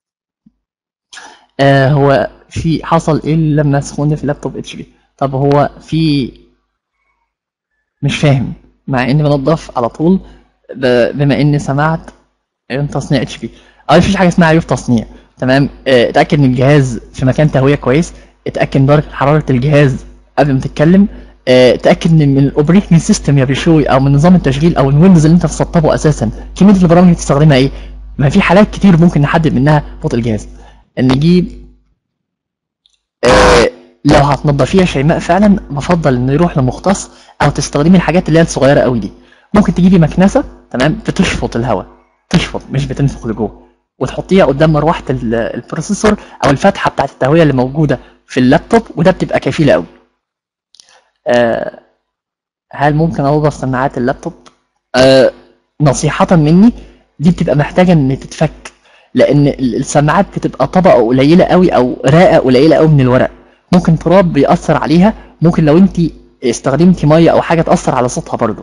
آه هو في حصل ايه لما سخوني في لابتوب اتش بي طب هو في مش فاهم مع اني بنضف على طول ب- بما اني سمعت عيوب تصنيع اتش بي اه مفيش حاجه اسمها عيوب تصنيع تمام آه، اتاكد ان الجهاز في مكان تهويه كويس اتاكد من درجه حراره الجهاز قبل ما تتكلم آه، اتاكد ان من الاوبريتنج سيستم يا بيشوي او من نظام التشغيل او الويندوز اللي انت مسطبه اساسا كميه البرامج اللي بتستخدمها ايه ما في حالات كتير ممكن نحدد منها بطء الجهاز نجيب آه، لو هتنضفيها شيماء فعلا بفضل انه يروح لمختص او تستخدمي الحاجات اللي هي الصغيره قوي دي ممكن تجيبي مكنسه تمام بتشفط الهواء تشفط مش بتنفخ لجوه وتحطيها قدام مروحه ال- البروسيسور او الفتحه بتاعت التهويه اللي موجوده في اللابتوب وده بتبقى كفيله قوي آه، هل ممكن انظف سماعات اللابتوب آه، نصيحه مني دي بتبقى محتاجه ان تتفك لان ال- السماعات بتبقى طبقه قليله قوي او راقه قليله قوي من الورق ممكن تراب بيأثر عليها ممكن لو انت استخدمتي ميه او حاجه تأثر على صوتها برضو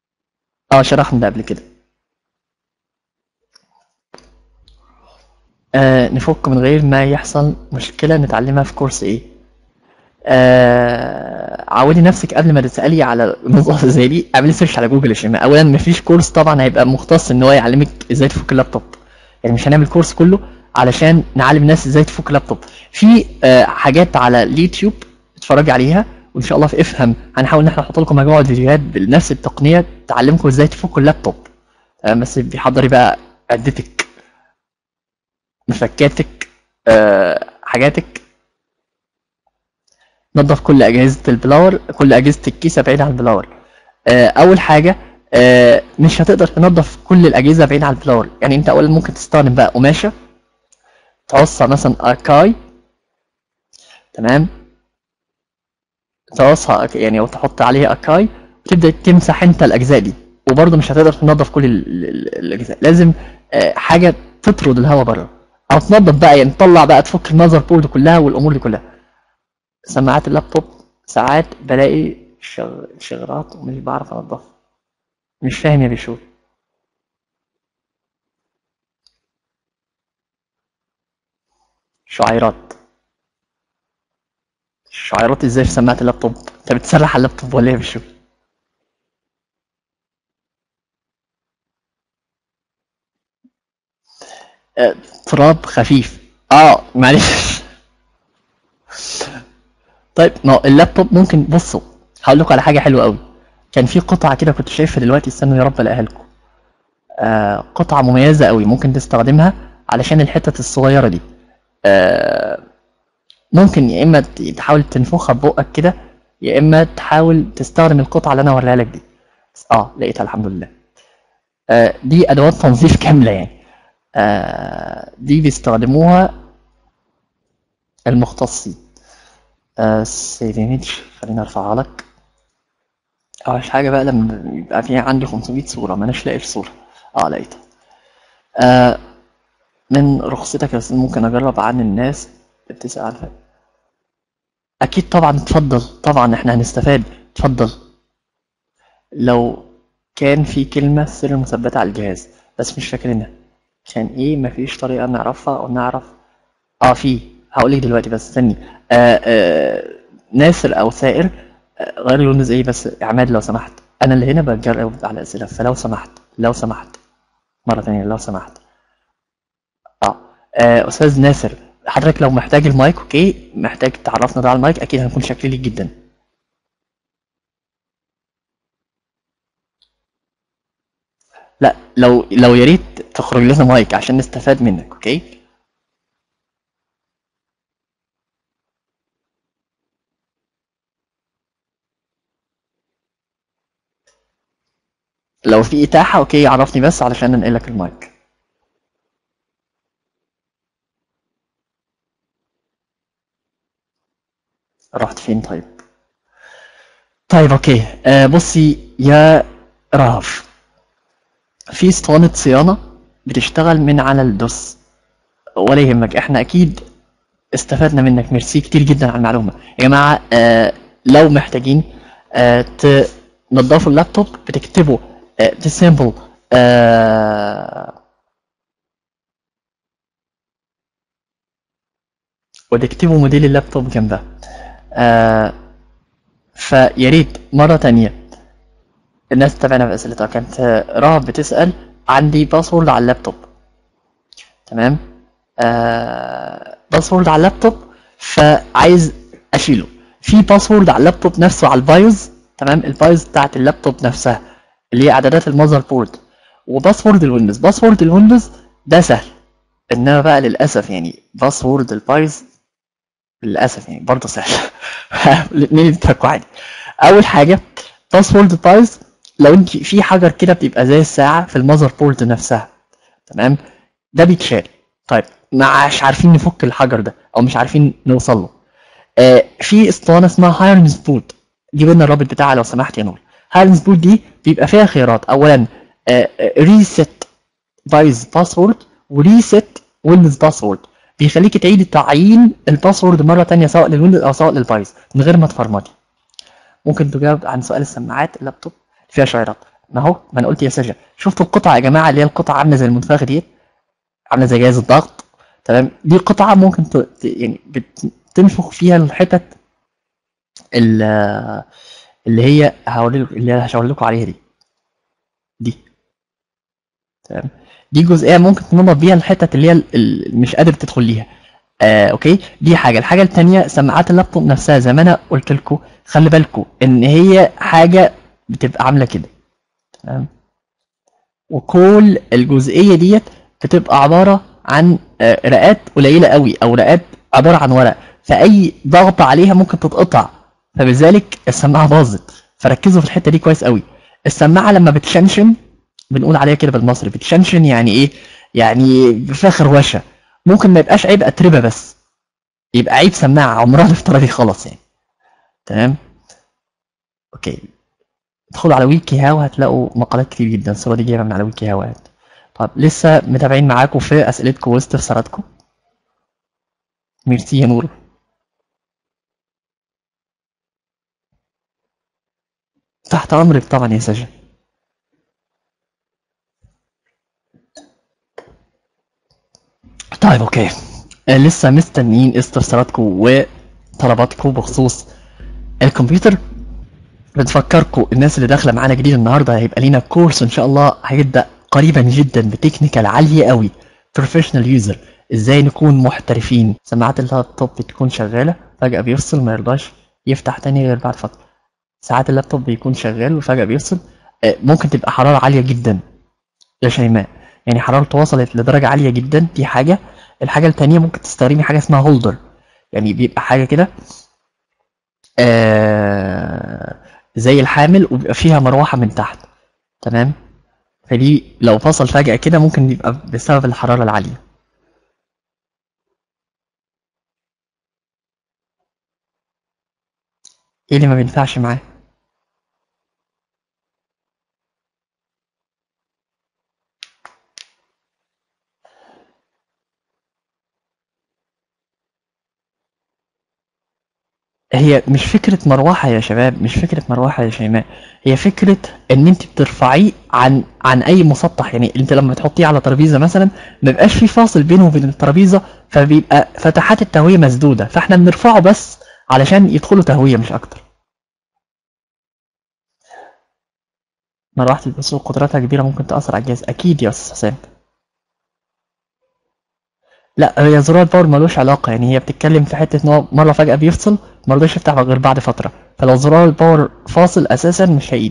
اه شرحنا ده قبل كده آه نفك من غير ما يحصل مشكلة نتعلمها في كورس ايه آه عودي نفسك قبل ما تسألي على نقطة زي دي اعملي سيرش على جوجل يا شيماء اولا مفيش كورس طبعا هيبقى مختص ان هو يعلمك ازاي تفك اللابتوب يعني مش هنعمل كورس كله علشان نعلم الناس ازاي تفك لابتوب في آه حاجات على اليوتيوب اتفرجي عليها وان شاء الله في افهم هنحاول ان احنا نحط لكم مجموعه فيديوهات بنفس التقنيه تعلمكم ازاي تفكوا اللابتوب آه بس بيحضري بقى عدتك مفكاتك آه حاجاتك نظف كل اجهزه البلاور كل اجهزه الكيسه بعيد عن البلاور آه اول حاجه آه مش هتقدر تنظف كل الاجهزه بعيد عن البلاور يعني انت اولا ممكن تستخدم بقى قماشه تعصها مثلا اركاي تمام تعصها يعني او تحط عليها اكاي وتبدا تمسح انت الاجزاء دي وبرضه مش هتقدر تنظف كل ال- ال- الاجزاء لازم آه، حاجه تطرد الهواء بره او تنظف بقى يعني تطلع بقى تفك المذر بورد كلها والامور دي كلها سماعات اللابتوب ساعات بلاقي شغ- شغرات ومش بعرف انضفها مش فاهم يا بيشوف شعيرات شعيرات ازاي في سماعة اللابتوب انت بتسرح على اللابتوب ولا ايه يا بيشوف آه، تراب خفيف اه معلش طيب ما هو اللابتوب ممكن بصوا هقول لكم على حاجه حلوه قوي كان في قطعه كده كنت شايفها دلوقتي استنوا يا رب الاقيها لكم آه قطعه مميزه قوي ممكن تستخدمها علشان الحتت الصغيره دي آه ممكن يا اما ت- تحاول تنفخها ببقك كده يا اما تحاول تستخدم القطعه اللي انا هوريها لك دي اه لقيتها الحمد لله آه دي ادوات تنظيف كامله يعني آه دي بيستخدموها المختصين آه سيف ايمج خليني ارفعها لك اوحش حاجه بقى لما يبقى في عندي 500 صوره ما اناش لاقي الصوره اه لقيتها آه من رخصتك يا استاذ ممكن اجرب عن الناس بتسأل عنها اكيد طبعا اتفضل طبعا احنا هنستفاد اتفضل لو كان في كلمة سر مثبتة على الجهاز بس مش فاكرينها كان ايه مفيش طريقة نعرفها او نعرف اه في هقولك دلوقتي بس استني آه آه ناصر او سائر آه غير يونس ايه بس عماد لو سمحت انا اللي هنا بجاوب على اسئلة فلو سمحت لو سمحت مرة تانية لو سمحت اه آه، استاذ ناصر حضرتك لو محتاج المايك اوكي محتاج تعرفنا ده على المايك اكيد هنكون شاكرين ليك جدا لا لو لو يا ريت تخرج لنا مايك عشان نستفاد منك اوكي لو في اتاحه اوكي عرفني بس علشان ننقل لك المايك رحت فين طيب طيب اوكي آه بصي يا رهف في اسطوانة صيانة بتشتغل من على الدوس ولا يهمك احنا اكيد استفدنا منك ميرسي كتير جدا على المعلومة يا جماعة آه لو محتاجين آه تنضفوا اللابتوب بتكتبوا آه disable آه وتكتبوا موديل اللابتوب جنبها آه فيا ريت مرة تانية الناس تتابعنا في أسئلتها كانت آه، رهب بتسأل عندي باسورد على اللابتوب تمام آه باسورد على اللابتوب فعايز أشيله في باسورد على اللابتوب نفسه على البايوز تمام البايوز بتاعت اللابتوب نفسها اللي هي إعدادات المذر بورد وباسورد الويندوز باسورد الويندوز ده سهل انما بقى للاسف يعني باسورد البايوز للاسف يعني برضه سهل الاثنين يتفكوا عادي اول حاجه باسورد بايز لو انت في حجر كده بتبقى زي الساعه في المذر بورد نفسها تمام ده بيتشال طيب مش عارفين نفك الحجر ده او مش عارفين نوصل له آه في اسطوانه اسمها هايرنز بوت جيب لنا الرابط بتاعها لو سمحت يا نور هايرنز بوت دي بيبقى فيها خيارات اولا ريست بايز باسورد وريست ويندوز باسورد بيخليك تعيد تعيين الباسورد مره تانية سواء للويندوز او سواء للبايز من غير ما تفرمطي ممكن تجاوب عن سؤال السماعات اللابتوب فيها شعيرات ما هو ما انا قلت يا سجا شفتوا القطعه يا جماعه اللي هي القطعه عامله زي المنفخ دي عامله زي جهاز الضغط تمام دي قطعه ممكن ت... ت- يعني بتنفخ فيها الحتت ال- اللي هي هوري اللي أنا هشاور لكم عليها دي دي تمام دي جزئيه ممكن تنظف بيها الحتت اللي هي ال- ال- مش قادر تدخل ليها آه، اوكي دي حاجه الحاجه التانية سماعات اللابتوب نفسها زي ما انا قلت لكم خلي بالكم ان هي حاجه بتبقى عامله كده تمام وكل الجزئيه ديت بتبقى عباره عن آه، رقات قليله قوي او رقات عباره عن ورق فاي ضغط عليها ممكن تتقطع فبذلك السماعه باظت فركزوا في الحته دي كويس قوي السماعه لما بتشنشن بنقول عليها كده بالمصري بتشنشن يعني ايه يعني فيها خروشه ممكن ما يبقاش عيب اتربه بس يبقى عيب سماعه عمرها الافتراضي خلاص يعني تمام اوكي ادخلوا على ويكي هاو هتلاقوا مقالات كتير جدا الصوره دي جايبه من على ويكي هاو طب لسه متابعين معاكم في اسئلتكم واستفساراتكم ميرسي يا نور تحت امرك طبعا يا سجن طيب اوكي آه، لسه مستنيين استفساراتكم وطلباتكم بخصوص الكمبيوتر بنفكركم الناس اللي داخله معانا جديد النهارده هيبقى لينا كورس ان شاء الله هيبدا قريبا جدا بتكنيكال عاليه قوي بروفيشنال يوزر ازاي نكون محترفين سماعات اللابتوب بتكون شغاله فجاه بيفصل ما يرضاش يفتح تاني غير بعد فتره ساعات اللابتوب بيكون شغال وفجاه بيفصل آه، ممكن تبقى حراره عاليه جدا يا شيماء يعني حرارته وصلت لدرجه عاليه جدا دي حاجه الحاجه التانيه ممكن تستخدمي حاجه اسمها هولدر يعني بيبقى حاجه كده آه زي الحامل وبيبقى فيها مروحه من تحت تمام فدي لو فصل فجأة كده ممكن يبقى بسبب الحرارة العالية ايه اللي ما بينفعش معاه هي مش فكرة مروحة يا شباب مش فكرة مروحة يا شيماء هي فكرة ان انت بترفعيه عن عن اي مسطح يعني انت لما تحطيه على ترابيزة مثلا ما بيبقاش في فاصل بينه وبين الترابيزة فبيبقى فتحات التهوية مسدودة فاحنا بنرفعه بس علشان يدخلوا تهوية مش اكتر مروحة البثوث قدراتها كبيرة ممكن تأثر على الجهاز اكيد يا استاذ حسام لا هي زرار الباور ملوش علاقة يعني هي بتتكلم في حتة ان هو مرة فجأة بيفصل مرضاش يفتح غير بعد فترة فلو زرار الباور فاصل اساسا مش هيعيد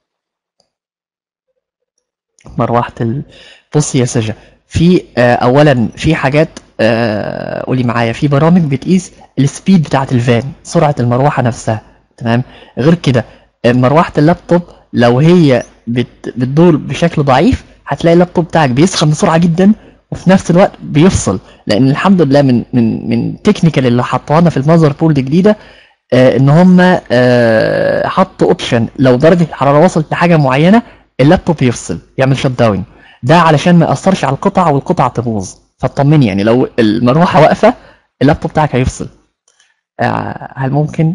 مروحة ال... بصي يا سجا في آه اولا في حاجات آه قولي معايا في برامج بتقيس السبيد بتاعة الفان سرعة المروحة نفسها تمام غير كده آه، مروحة اللابتوب لو هي بت... بتدور بشكل ضعيف هتلاقي اللابتوب بتاعك بيسخن بسرعة جدا وفي نفس الوقت بيفصل لان الحمد لله من من من تكنيكال اللي حطوها لنا في المذر بورد الجديده آه ان هم آه حطوا اوبشن لو درجه الحراره وصلت لحاجه معينه اللابتوب يفصل يعمل شت داون ده علشان ما ياثرش على القطع والقطع تبوظ فاطمني يعني لو المروحه واقفه اللابتوب بتاعك هيفصل آه هل ممكن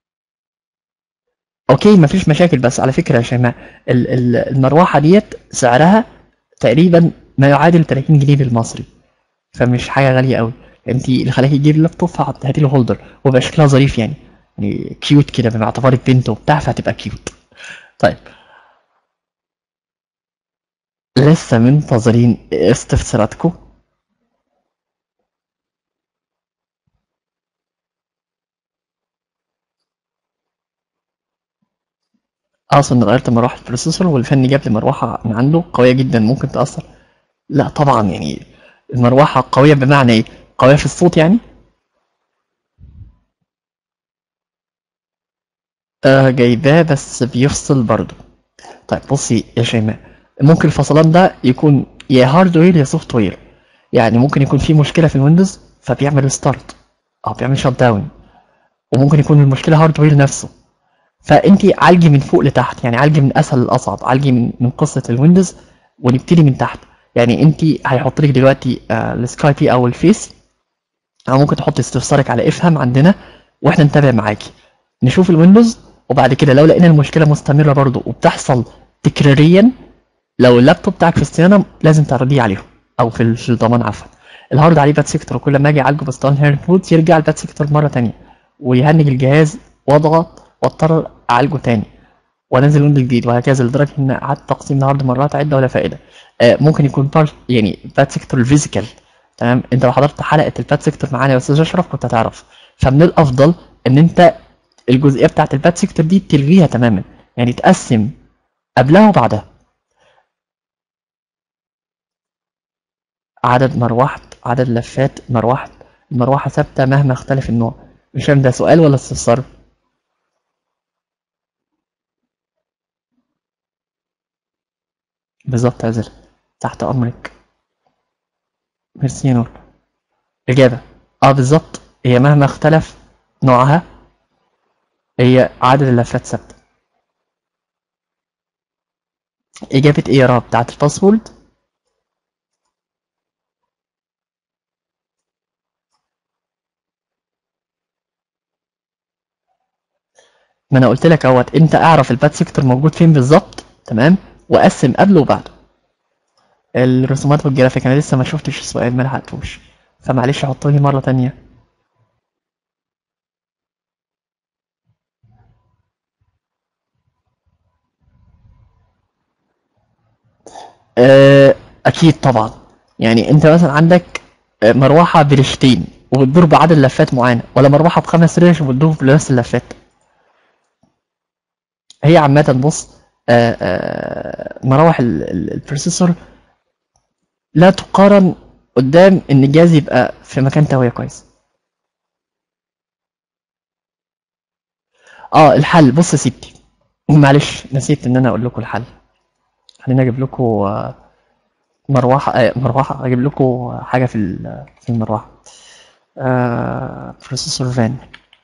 اوكي مفيش مشاكل بس على فكره يا شيماء ال- ال- المروحه ديت سعرها تقريبا ما يعادل 30 جنيه بالمصري فمش حاجه غاليه قوي انت اللي خلاكي تجيبي اللابتوب فهاتي له هولدر ويبقى شكلها ظريف يعني يعني كيوت كده بما اعتبارك بنت وبتاع فهتبقى كيوت طيب لسه منتظرين استفساراتكم اصلا غيرت مروحه البروسيسور والفني جاب لي مروحه من عنده قويه جدا ممكن تاثر لا طبعا يعني المروحه قويه بمعنى ايه قويه في الصوت يعني آه جايباه بس بيفصل برضه طيب بصي يا شيماء ممكن الفصلان ده يكون يا هاردوير يا سوفت وير يعني ممكن يكون في مشكله في الويندوز فبيعمل ستارت او بيعمل شت داون وممكن يكون المشكله هاردوير نفسه فانت عالجي من فوق لتحت يعني عالجي من اسهل لاصعب عالجي من من قصه الويندوز ونبتدي من تحت يعني انت هيحط لك دلوقتي آه، السكايبي او الفيس او ممكن تحط استفسارك على افهم عندنا واحنا نتابع معاكي نشوف الويندوز وبعد كده لو لقينا المشكله مستمره برضو وبتحصل تكراريا لو اللابتوب بتاعك في الصيانه لازم تعرضيه عليهم او في ال- في الضمان عفوا الهارد عليه باد سيكتور وكل ما اجي اعالجه بستان هيرن فود يرجع الباد سيكتور مره تانية ويهنج الجهاز واضغط واضطر اعالجه تاني وانزل ويندو جديد وهكذا لدرجه ان قعدت تقسيم الهارد مرات عده ولا فائده آه ممكن يكون بار يعني باد سيكتور الفيزيكال تمام انت لو حضرت حلقه الباد سيكتور معانا يا استاذ اشرف كنت هتعرف فمن الافضل ان انت الجزئيه بتاعت الباد سيكتور دي تلغيها تماما يعني تقسم قبلها وبعدها عدد مروحة عدد لفات مروحة المروحة ثابتة مهما اختلف النوع مش فاهم ده سؤال ولا استفسار بالظبط يا زل تحت أمرك ميرسي يا نور إجابة اه بالظبط هي مهما اختلف نوعها هي عدد اللفات ثابتة إجابة إيه يا رب بتاعت الباسورد ما انا قلت لك اهوت انت اعرف الباد سيكتور موجود فين بالظبط تمام وقسم قبله وبعده الرسومات والجرافيك انا لسه ما شفتش السؤال ما لحقتوش فمعلش حطولي مره تانية آه، اكيد طبعا يعني انت مثلا عندك آه، مروحه بريشتين وبتدور بعدد لفات معينه ولا مروحه بخمس ريش وبتدور بنفس اللفات هي عامة بص آه، آه، مراوح ال- ال- البروسيسور لا تقارن قدام ان الجهاز يبقى في مكان تهوية كويس اه الحل بص يا سيدي معلش نسيت ان انا اقول لكم الحل خليني اجيب لكم آه، مروحة آه، مروحة اجيب لكم حاجة في ال- في المروحة آه بروسيسور فان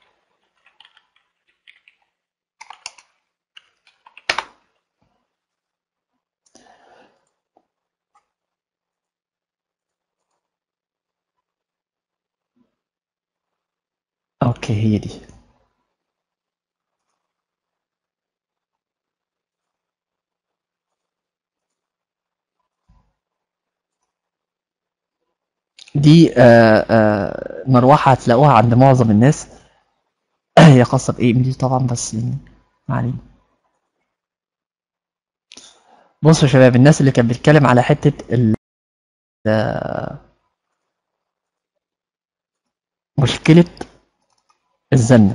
اوكي هي دي دي آه آه مروحة هتلاقوها عند معظم الناس هي خاصة بإيه دي طبعا بس يعني ما علينا بصوا يا شباب الناس اللي كانت بتتكلم على حتة ال آه، مشكلة الزنة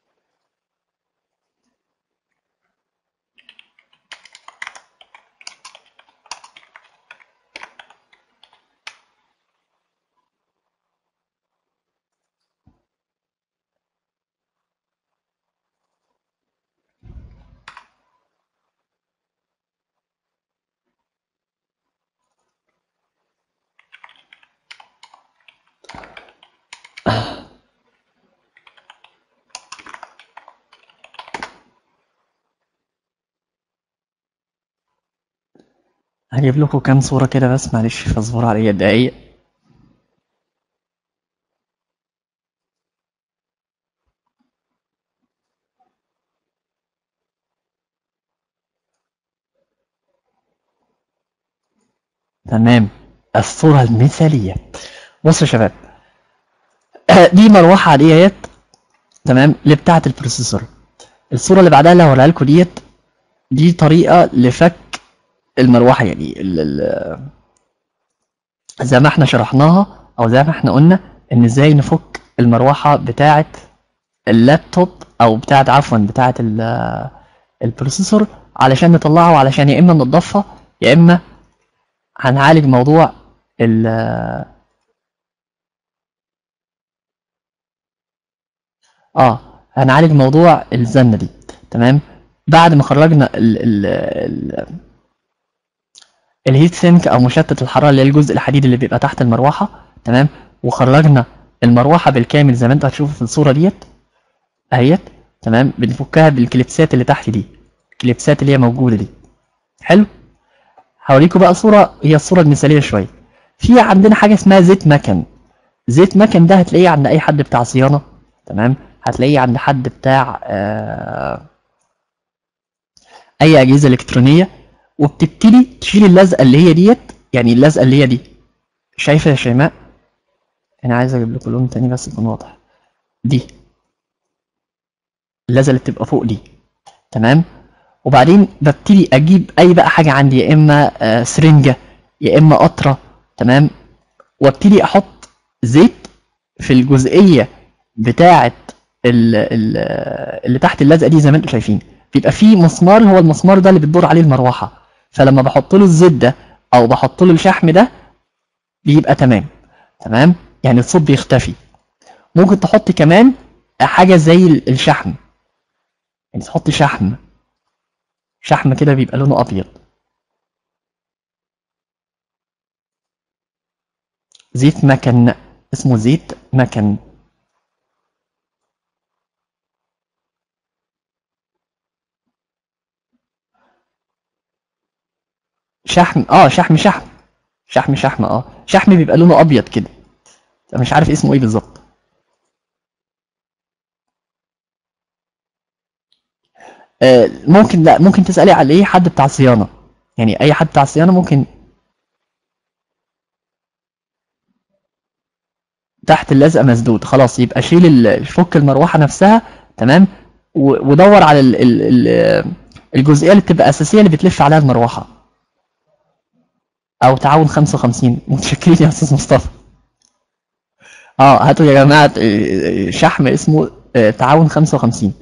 هجيب لكم كام صورة كده بس معلش فاصبروا عليا دقايق تمام الصورة المثالية بصوا يا شباب دي مروحة عادية اهيت تمام اللي بتاعة البروسيسور الصورة اللي بعدها اللي هوريها لكم ديت دي طريقة لفك المروحة يعني ال ال زي ما احنا شرحناها او زي ما احنا قلنا ان ازاي نفك المروحة بتاعة اللابتوب او بتاعة عفوا بتاعة ال- البروسيسور علشان نطلعها وعلشان يا اما ننضفها يا اما هنعالج موضوع ال اه هنعالج موضوع الزنة دي تمام بعد ما خرجنا ال ال ال الهيت سينك او مشتت الحراره اللي هي الجزء الحديد اللي بيبقى تحت المروحه تمام وخرجنا المروحه بالكامل زي ما انتوا هتشوفوا في الصوره ديت اهيت تمام بنفكها بالكليبسات اللي تحت دي الكليبسات اللي هي موجوده دي حلو هوريكم بقى صوره هي الصوره المثاليه شويه في عندنا حاجه اسمها زيت مكن زيت مكن ده هتلاقيه عند اي حد بتاع صيانه تمام هتلاقيه عند حد بتاع آه اي اجهزه الكترونيه وبتبتدي تشيل اللزقه اللي هي ديت يعني اللزقه اللي هي دي شايفه يا شيماء انا عايز اجيب لكم لون تاني بس يكون واضح دي اللزه اللي بتبقى فوق دي تمام وبعدين ببتدي اجيب اي بقى حاجه عندي يا اما آه، سرنجه يا اما قطره تمام وابتدي احط زيت في الجزئيه بتاعه ال- ال- اللي تحت اللزقه دي زي ما انتم شايفين بيبقى فيه مسمار هو المسمار ده اللي بتدور عليه المروحه فلما بحط له الزيت ده او بحط له الشحم ده بيبقى تمام تمام يعني الصوت بيختفي ممكن تحط كمان حاجه زي ال- الشحم يعني تحط شحم شحم كده بيبقى لونه ابيض زيت مكن اسمه زيت مكن شحم اه شحم شحم شحم شحم اه شحم بيبقى لونه ابيض كده أنا مش عارف اسمه ايه بالظبط آه ممكن لا ممكن تسالي على ايه حد بتاع صيانه يعني اي حد بتاع صيانه ممكن تحت اللزقه مسدود خلاص يبقى شيل ال- فك المروحه نفسها تمام و- ودور على ال ال ال الجزئيه اللي بتبقى اساسيه اللي بتلف عليها المروحه او تعاون 55 متشكرين يا استاذ مصطفى اه هاتوا يا جماعه آه، آه، شحم اسمه آه، تعاون 55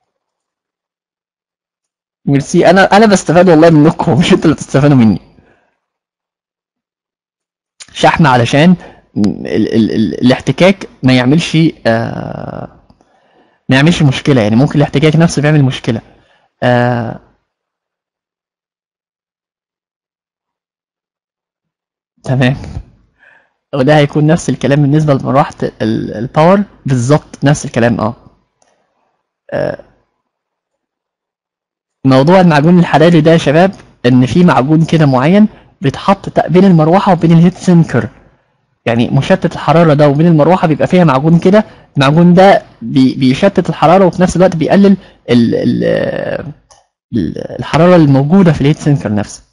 ميرسي انا انا بستفاد والله منكم مش انتوا اللي بتستفادوا مني شحم علشان ال ال ال الاحتكاك ما يعملش آه ما يعملش مشكله يعني ممكن الاحتكاك نفسه بيعمل مشكله آه تمام وده هيكون نفس الكلام بالنسبه لمروحه ال- الباور بالظبط نفس الكلام اه آه، موضوع المعجون الحراري ده يا شباب ان في معجون كده معين بيتحط تا- بين المروحه وبين الهيت سينكر يعني مشتت الحراره ده وبين المروحه بيبقى فيها معجون كده المعجون ده بي- بيشتت الحراره وفي نفس الوقت بيقلل ال ال ال- الحراره الموجوده في الهيت سينكر نفسه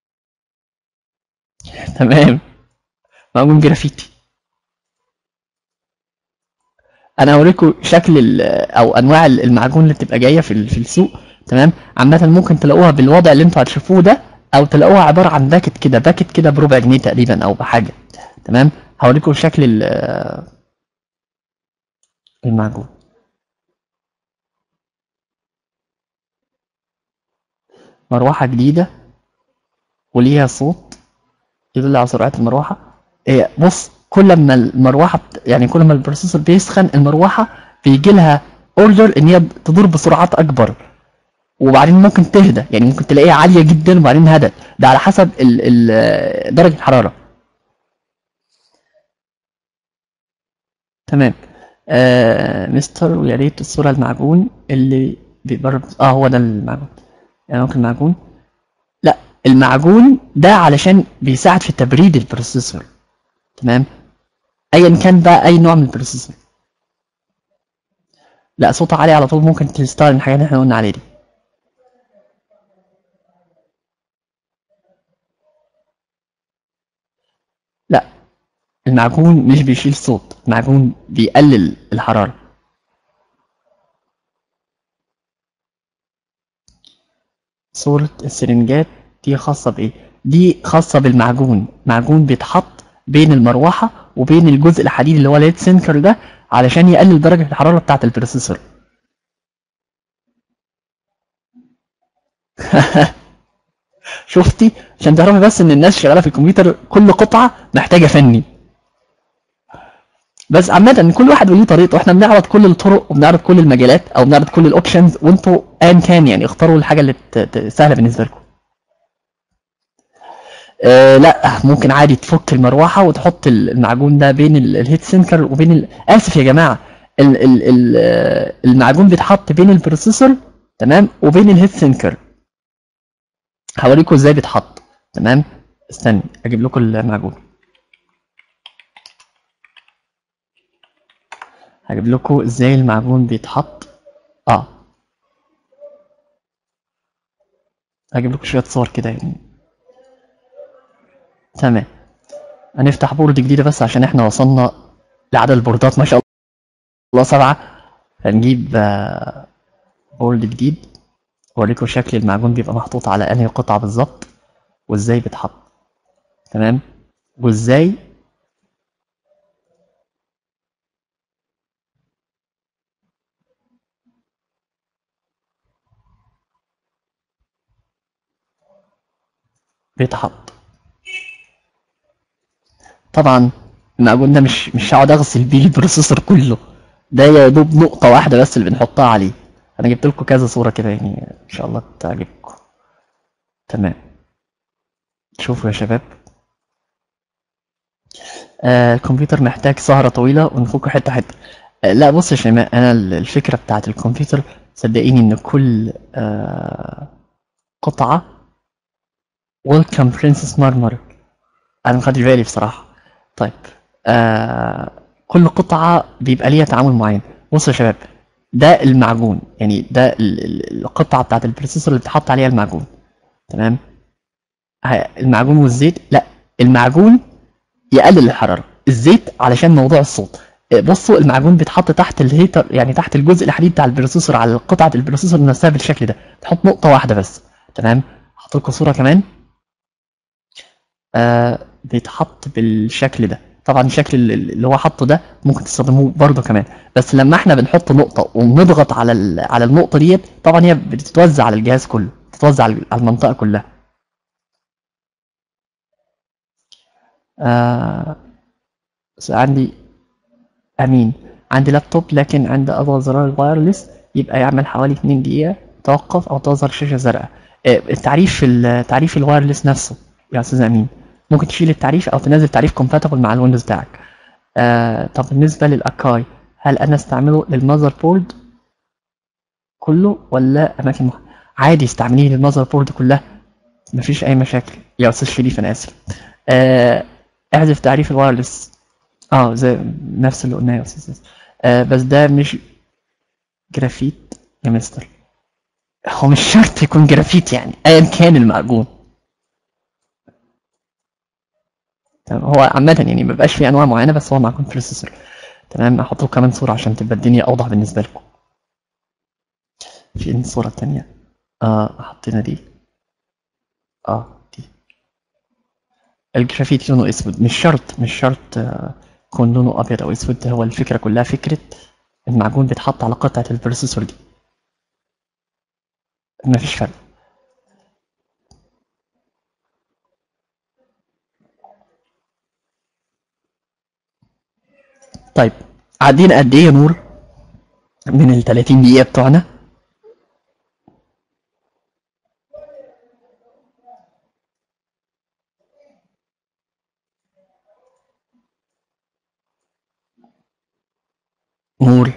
تمام معجون جرافيتي انا هوريكم شكل ال- او انواع المعجون اللي بتبقى جايه في ال- في السوق تمام عامه ممكن تلاقوها بالوضع اللي انتوا هتشوفوه ده او تلاقوها عباره عن باكت كده باكت كده بربع جنيه تقريبا او بحاجه تمام هوريكم شكل ال- المعجون مروحه جديده وليها صوت يدل على سرعه المروحه إيه بص كل ما المروحه بت... يعني كل ما البروسيسور بيسخن المروحه بيجي لها اوردر ان هي تدور بسرعات اكبر وبعدين ممكن تهدى يعني ممكن تلاقيها عاليه جدا وبعدين هدت ده على حسب ال... ال... درجه الحراره تمام آه مستر ويا ريت الصوره المعجون اللي بيبرد اه هو ده المعجون يعني ممكن معجون لا المعجون ده علشان بيساعد في تبريد البروسيسور تمام ايا كان بقى اي نوع من البروسيسور لا صوتها عالي على طول ممكن تستخدم الحاجات اللي احنا قلنا عليها دي لا المعجون مش بيشيل صوت المعجون بيقلل الحرارة صورة السرنجات دي خاصة بإيه؟ دي خاصة بالمعجون معجون بيتحط بين المروحة وبين الجزء الحديدي اللي هو الهيت سينكر ده علشان يقلل درجة الحرارة بتاعة البروسيسور شفتي عشان تعرفي بس ان الناس شغاله في الكمبيوتر كل قطعه محتاجه فني بس عامة كل واحد وليه طريقته احنا بنعرض كل الطرق وبنعرض كل المجالات او بنعرض كل الاوبشنز وانتوا ايا كان يعني اختاروا الحاجه اللي ت- ت- سهله بالنسبه لكم آه لا ممكن عادي تفك المروحه وتحط المعجون ده بين ال- الهيت سينكر وبين ال... اسف يا جماعه ال... ال... ال... آه، المعجون بيتحط بين البروسيسور تمام وبين الهيت سينكر هوريكم ازاي بيتحط تمام استني اجيب لكم المعجون هجيب لكم ازاي المعجون بيتحط اه هجيب لكم شويه صور كده يعني تمام هنفتح بورد جديده بس عشان احنا وصلنا لعدد البوردات ما شاء الله سبعة هنجيب آه، بورد جديد اوريكم شكل المعجون بيبقى محطوط على انهي قطعة بالظبط وازاي بيتحط تمام وازاي بيتحط طبعا المعجون ده مش مش هقعد اغسل بيه البروسيسور كله ده يا دوب نقطة واحدة بس اللي بنحطها عليه انا جبت لكم كذا صورة كده يعني ان شاء الله تعجبكم تمام شوفوا يا شباب آه الكمبيوتر محتاج سهرة طويلة ونفكه حتة حتة آه لا بص يا شيماء انا ال- الفكرة بتاعت الكمبيوتر صدقيني ان كل آه قطعة ويلكم برنسس مرمر انا مخدش بالي بصراحة طيب آه كل قطعة بيبقى ليها تعامل معين بصوا يا شباب ده المعجون يعني ده ال- ال- القطعة بتاعت البروسيسور اللي بتحط عليها المعجون تمام ه- المعجون والزيت لا المعجون يقلل الحرارة الزيت علشان موضوع الصوت آه، بصوا المعجون بيتحط تحت الهيتر يعني تحت الجزء الحديد بتاع البروسيسور على قطعة البروسيسور نفسها بالشكل ده تحط نقطة واحدة بس تمام هحط لكم صورة كمان آه بيتحط بالشكل ده طبعا الشكل اللي اللي هو حاطه ده ممكن تستخدموه برضه كمان بس لما احنا بنحط نقطة ونضغط على ال- على النقطة ديت طبعا هي بتتوزع على الجهاز كله بتتوزع على على المنطقة كلها آه بس عندي امين عندي لابتوب لكن عند اضغط زرار الوايرلس يبقى يعمل حوالي 2 دقيقة توقف او تظهر شاشة زرقاء آه، التعريف ال- تعريف الوايرلس نفسه يا استاذ امين ممكن تشيل التعريف او تنزل تعريف كومباتبل مع الويندوز بتاعك آه طب بالنسبة للاكاي هل انا استعمله للمذر بورد كله ولا اماكن مح... عادي استعمليه للمذر بورد كلها مفيش اي مشاكل يا استاذ شريف انا اسف آه احذف تعريف الوايرلس اه زي نفس اللي قلناه يا استاذ آه بس ده مش جرافيت يا مستر هو مش شرط يكون جرافيت يعني ايا كان المعجون تمام هو عامة يعني ما بيبقاش فيه انواع معينة بس هو معجون بروسيسور تمام احط له كمان صورة عشان تبقى الدنيا اوضح بالنسبة لكم فين الصورة التانية اه حطينا دي اه دي الجرافيت لونه اسود مش شرط مش شرط آه، يكون لونه ابيض او اسود هو الفكرة كلها فكرة المعجون بيتحط على قطعة البروسيسور دي مفيش فرق طيب عدينا قد ايه يا نور من ال 30 دقيقة بتوعنا نور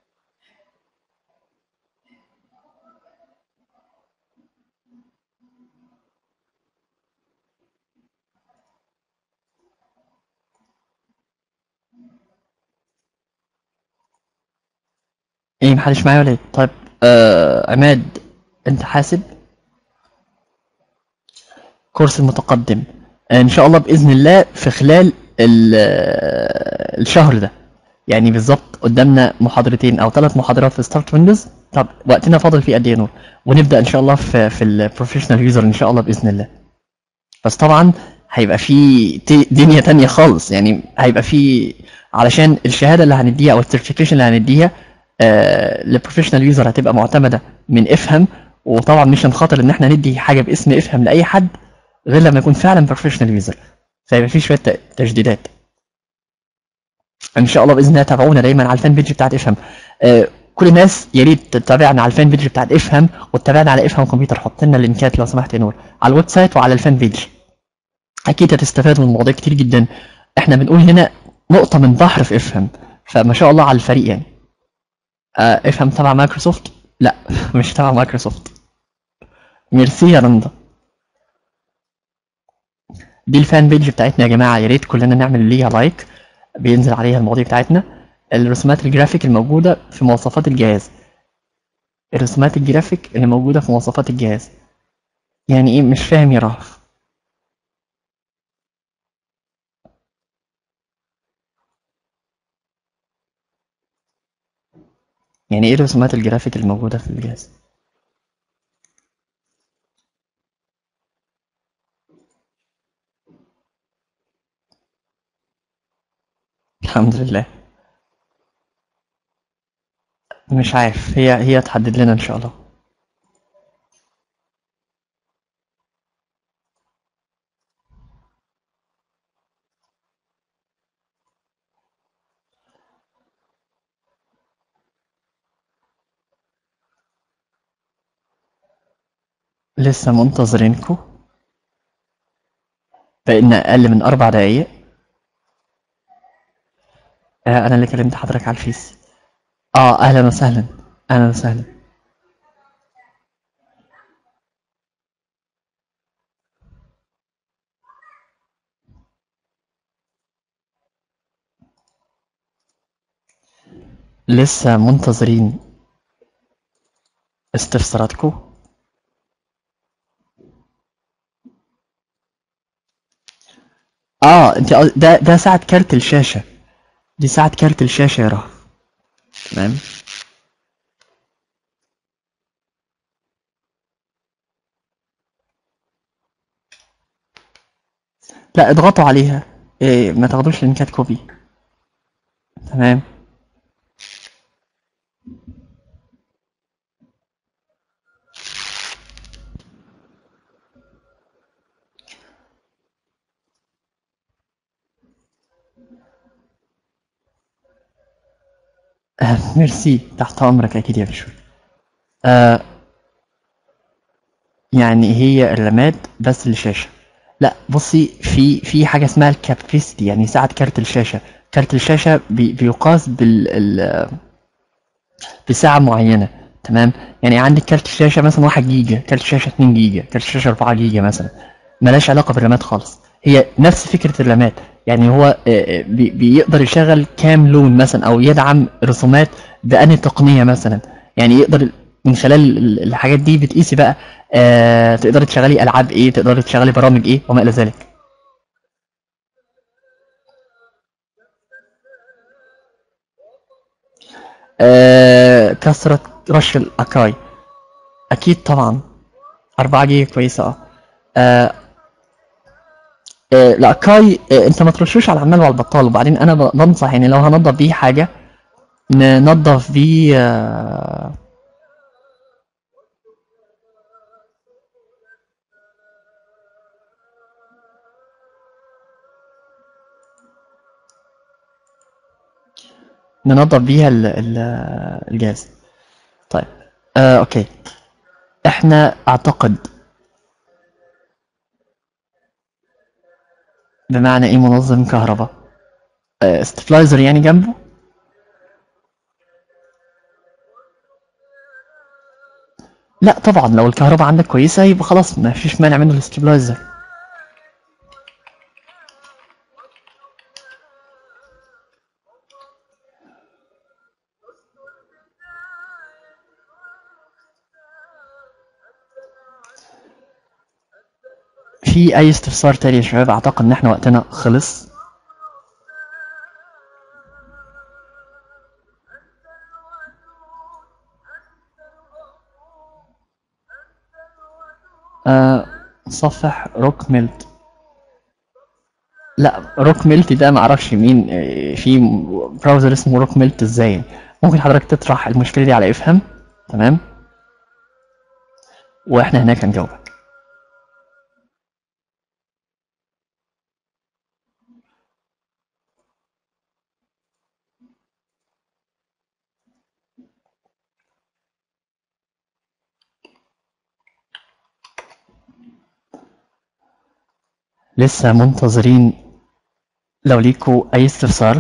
ايه محدش معايا ولا ايه طيب آه عماد انت حاسب كورس المتقدم آه ان شاء الله باذن الله في خلال ال- آه، الشهر ده يعني بالظبط قدامنا محاضرتين او ثلاث محاضرات في ستارت ويندوز طب وقتنا فاضل فيه قد ايه يا نور ونبدا ان شاء الله في في البروفيشنال يوزر ان شاء الله باذن الله بس طبعا هيبقى في ت- دنيا تانية خالص يعني هيبقى في علشان الشهاده اللي هنديها او السيرتيفيكيشن اللي هنديها آه للبروفيشنال يوزر هتبقى معتمده من افهم وطبعا مش هنخاطر ان احنا ندي حاجه باسم افهم لاي حد غير لما يكون فعلا بروفيشنال يوزر فيبقى في شويه ت- تجديدات ان شاء الله باذن الله تابعونا دايما على الفان بيج بتاعت افهم آه كل الناس يا ريت تتابعنا على الفان بيج بتاعت افهم وتتابعنا على افهم كمبيوتر حط لنا اللينكات لو سمحت يا نور على الويب سايت وعلى الفان بيج اكيد هتستفاد من مواضيع كتير جدا احنا بنقول هنا نقطة من بحر في افهم فما شاء الله على الفريق يعني آه افهم تبع مايكروسوفت لا مش تبع مايكروسوفت ميرسي يا رندا دي الفان بيج بتاعتنا يا جماعة يا ريت كلنا نعمل ليها لايك بينزل عليها المواضيع بتاعتنا الرسومات الجرافيك الموجودة في مواصفات الجهاز الرسومات الجرافيك اللي موجودة في مواصفات الجهاز يعني ايه مش فاهم يا رهف يعني ايه رسومات الجرافيك الموجودة في الجهاز الحمد لله مش عارف هي هي تحدد لنا ان شاء الله لسه منتظرينكو بقينا اقل من اربع دقايق آه انا اللي كلمت حضرتك على الفيس اه اهلا وسهلا اهلا وسهلا لسه منتظرين استفساراتكم اه انت قصد- ده ده ساعة كارت الشاشة دي ساعة كارت الشاشة يا رهف تمام لا اضغطوا عليها إيه ما تاخدوش لينكات كوبي تمام آه ميرسي تحت امرك اكيد يا بشوي آه يعني هي الرامات بس الشاشة لا بصي في في حاجة اسمها الكاباسيتي يعني سعة كارت الشاشة كارت الشاشة بي بيقاس بال ال- بساعة معينة تمام يعني عندك كارت الشاشة مثلا 1 جيجا كارت الشاشة 2 جيجا كارت الشاشة 4 جيجا مثلا ملهاش علاقة بالرامات خالص هي نفس فكرة الرامات يعني هو آه، آه، بي- بيقدر يشغل كام لون مثلا او يدعم رسومات بأنهي تقنية مثلا يعني يقدر من خلال ال- الحاجات دي بتقيسي بقى آه تقدري تشغلي العاب ايه تقدري تشغلي برامج ايه وما الى ذلك آه كثرة رش الاكاي اكيد طبعا 4 جيجا كويسة اه آه، آه، الاكاي آه، انت ما ترشوش على العمال وعلى البطال وبعدين انا ب- بنصح يعني لو هنضف بيه حاجة ننضف بيه آه، ننضف بيها ال- ال- الجهاز طيب آه، اوكي احنا اعتقد بمعنى ايه منظم كهرباء ستابلايزر يعني جنبه لا طبعا لو الكهرباء عندك كويسة يبقى خلاص ما فيش مانع منه الاستابلايزر في اي استفسار تاني يا شباب اعتقد ان احنا وقتنا خلص آه صفح روك ميلت لا روك ميلت ده معرفش مين آه، في براوزر اسمه روك ميلت ازاي ممكن حضرتك تطرح المشكلة دي على افهم تمام واحنا هناك هنجاوبك لسه منتظرين لو ليكوا اي استفسار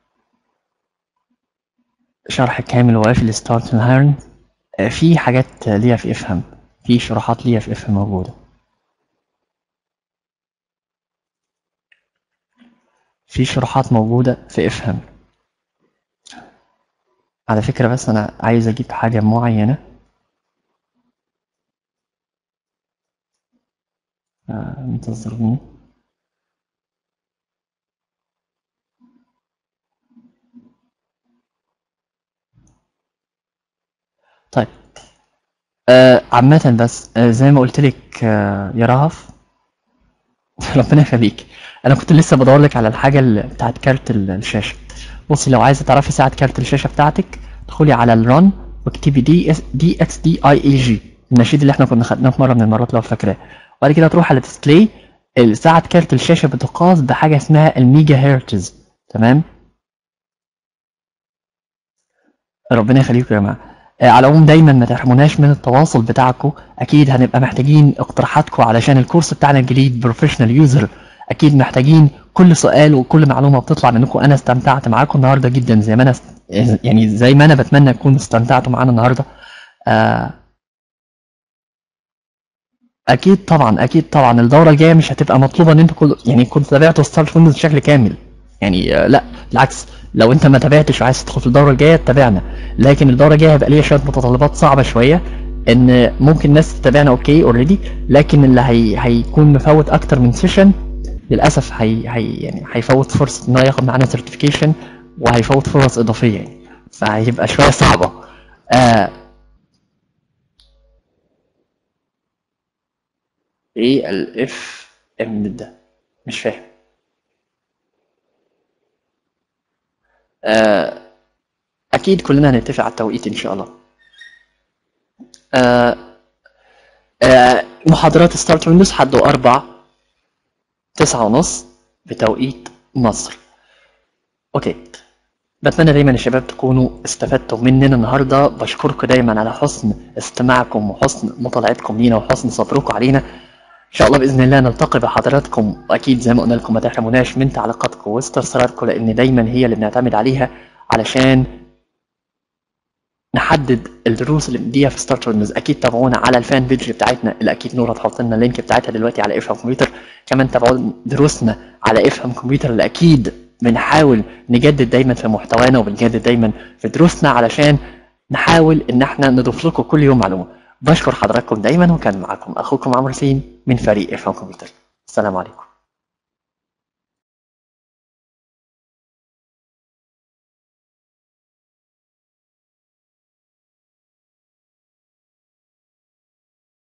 شرح كامل وافي لستارت هايرن في حاجات ليها في افهم في شروحات ليها في افهم موجودة في شروحات موجودة في افهم على فكرة بس انا عايز اجيب حاجة معينة آه، انتظروني طيب آه عامة بس آه زي ما قلت لك آه يا رهف ربنا يخليك انا كنت لسه بدور لك على الحاجة اللي بتاعت كارت ال- الشاشة بصي لو عايزة تعرفي ساعة كارت الشاشة بتاعتك ادخلي على الرن واكتبي دي اس دي اكس دي اي اي جي النشيد اللي احنا كنا خدناه في مرة من المرات لو فاكراه وبعد كده تروح على ديسبلاي ساعة كارت الشاشة بتقاس بحاجة اسمها الميجا هرتز تمام ربنا يخليكم يا جماعه آه، على العموم دايما ما تحرموناش من التواصل بتاعكم اكيد هنبقى محتاجين اقتراحاتكم علشان الكورس بتاعنا الجديد بروفيشنال يوزر اكيد محتاجين كل سؤال وكل معلومه بتطلع منكم انا استمتعت معاكم النهارده جدا زي ما انا است... يعني زي ما انا بتمنى تكونوا استمتعتوا معانا النهارده آه، اكيد طبعا اكيد طبعا الدوره الجايه مش هتبقى مطلوبه ان انتوا كل يعني كنتوا تابعتوا ستار ويندوز بشكل كامل يعني آه، لا بالعكس لو انت ما تابعتش وعايز تدخل في الدوره الجايه تابعنا لكن الدوره الجايه هيبقى ليها شويه متطلبات صعبه شويه ان ممكن ناس تتابعنا اوكي اوريدي لكن اللي هي هيكون مفوت اكتر من سيشن للاسف هي, هي يعني هيفوت فرصه ان هو ياخد معانا سيرتيفيكيشن وهيفوت فرص اضافيه يعني فهيبقى شويه صعبه آه ايه الاف ام ده مش فاهم آه اكيد كلنا هنتفق على التوقيت ان شاء الله آه آه محاضرات ستارت ويندوز حد واربع تسعة ونص بتوقيت مصر اوكي بتمنى دايما يا شباب تكونوا استفدتوا مننا النهارده بشكركم دايما على حسن استماعكم وحسن مطالعتكم لينا وحسن صبركم علينا ان شاء الله باذن الله نلتقي بحضراتكم واكيد زي ما قلنا لكم ما تحرموناش من تعليقاتكم واستفساراتكم لان دايما هي اللي بنعتمد عليها علشان نحدد الدروس اللي بنديها في ستارت ويندوز اكيد تابعونا على الفان بيج بتاعتنا اللي اكيد نور هتحط لنا اللينك بتاعتها دلوقتي على افهم كمبيوتر كمان تابعوا دروسنا على افهم كمبيوتر اللي اكيد بنحاول نجدد دايما في محتوانا وبنجدد دايما في دروسنا علشان نحاول ان احنا نضيف لكم كل يوم معلومه بشكر حضراتكم دايما وكان معكم اخوكم عمرو سين من فريق افهم كمبيوتر السلام عليكم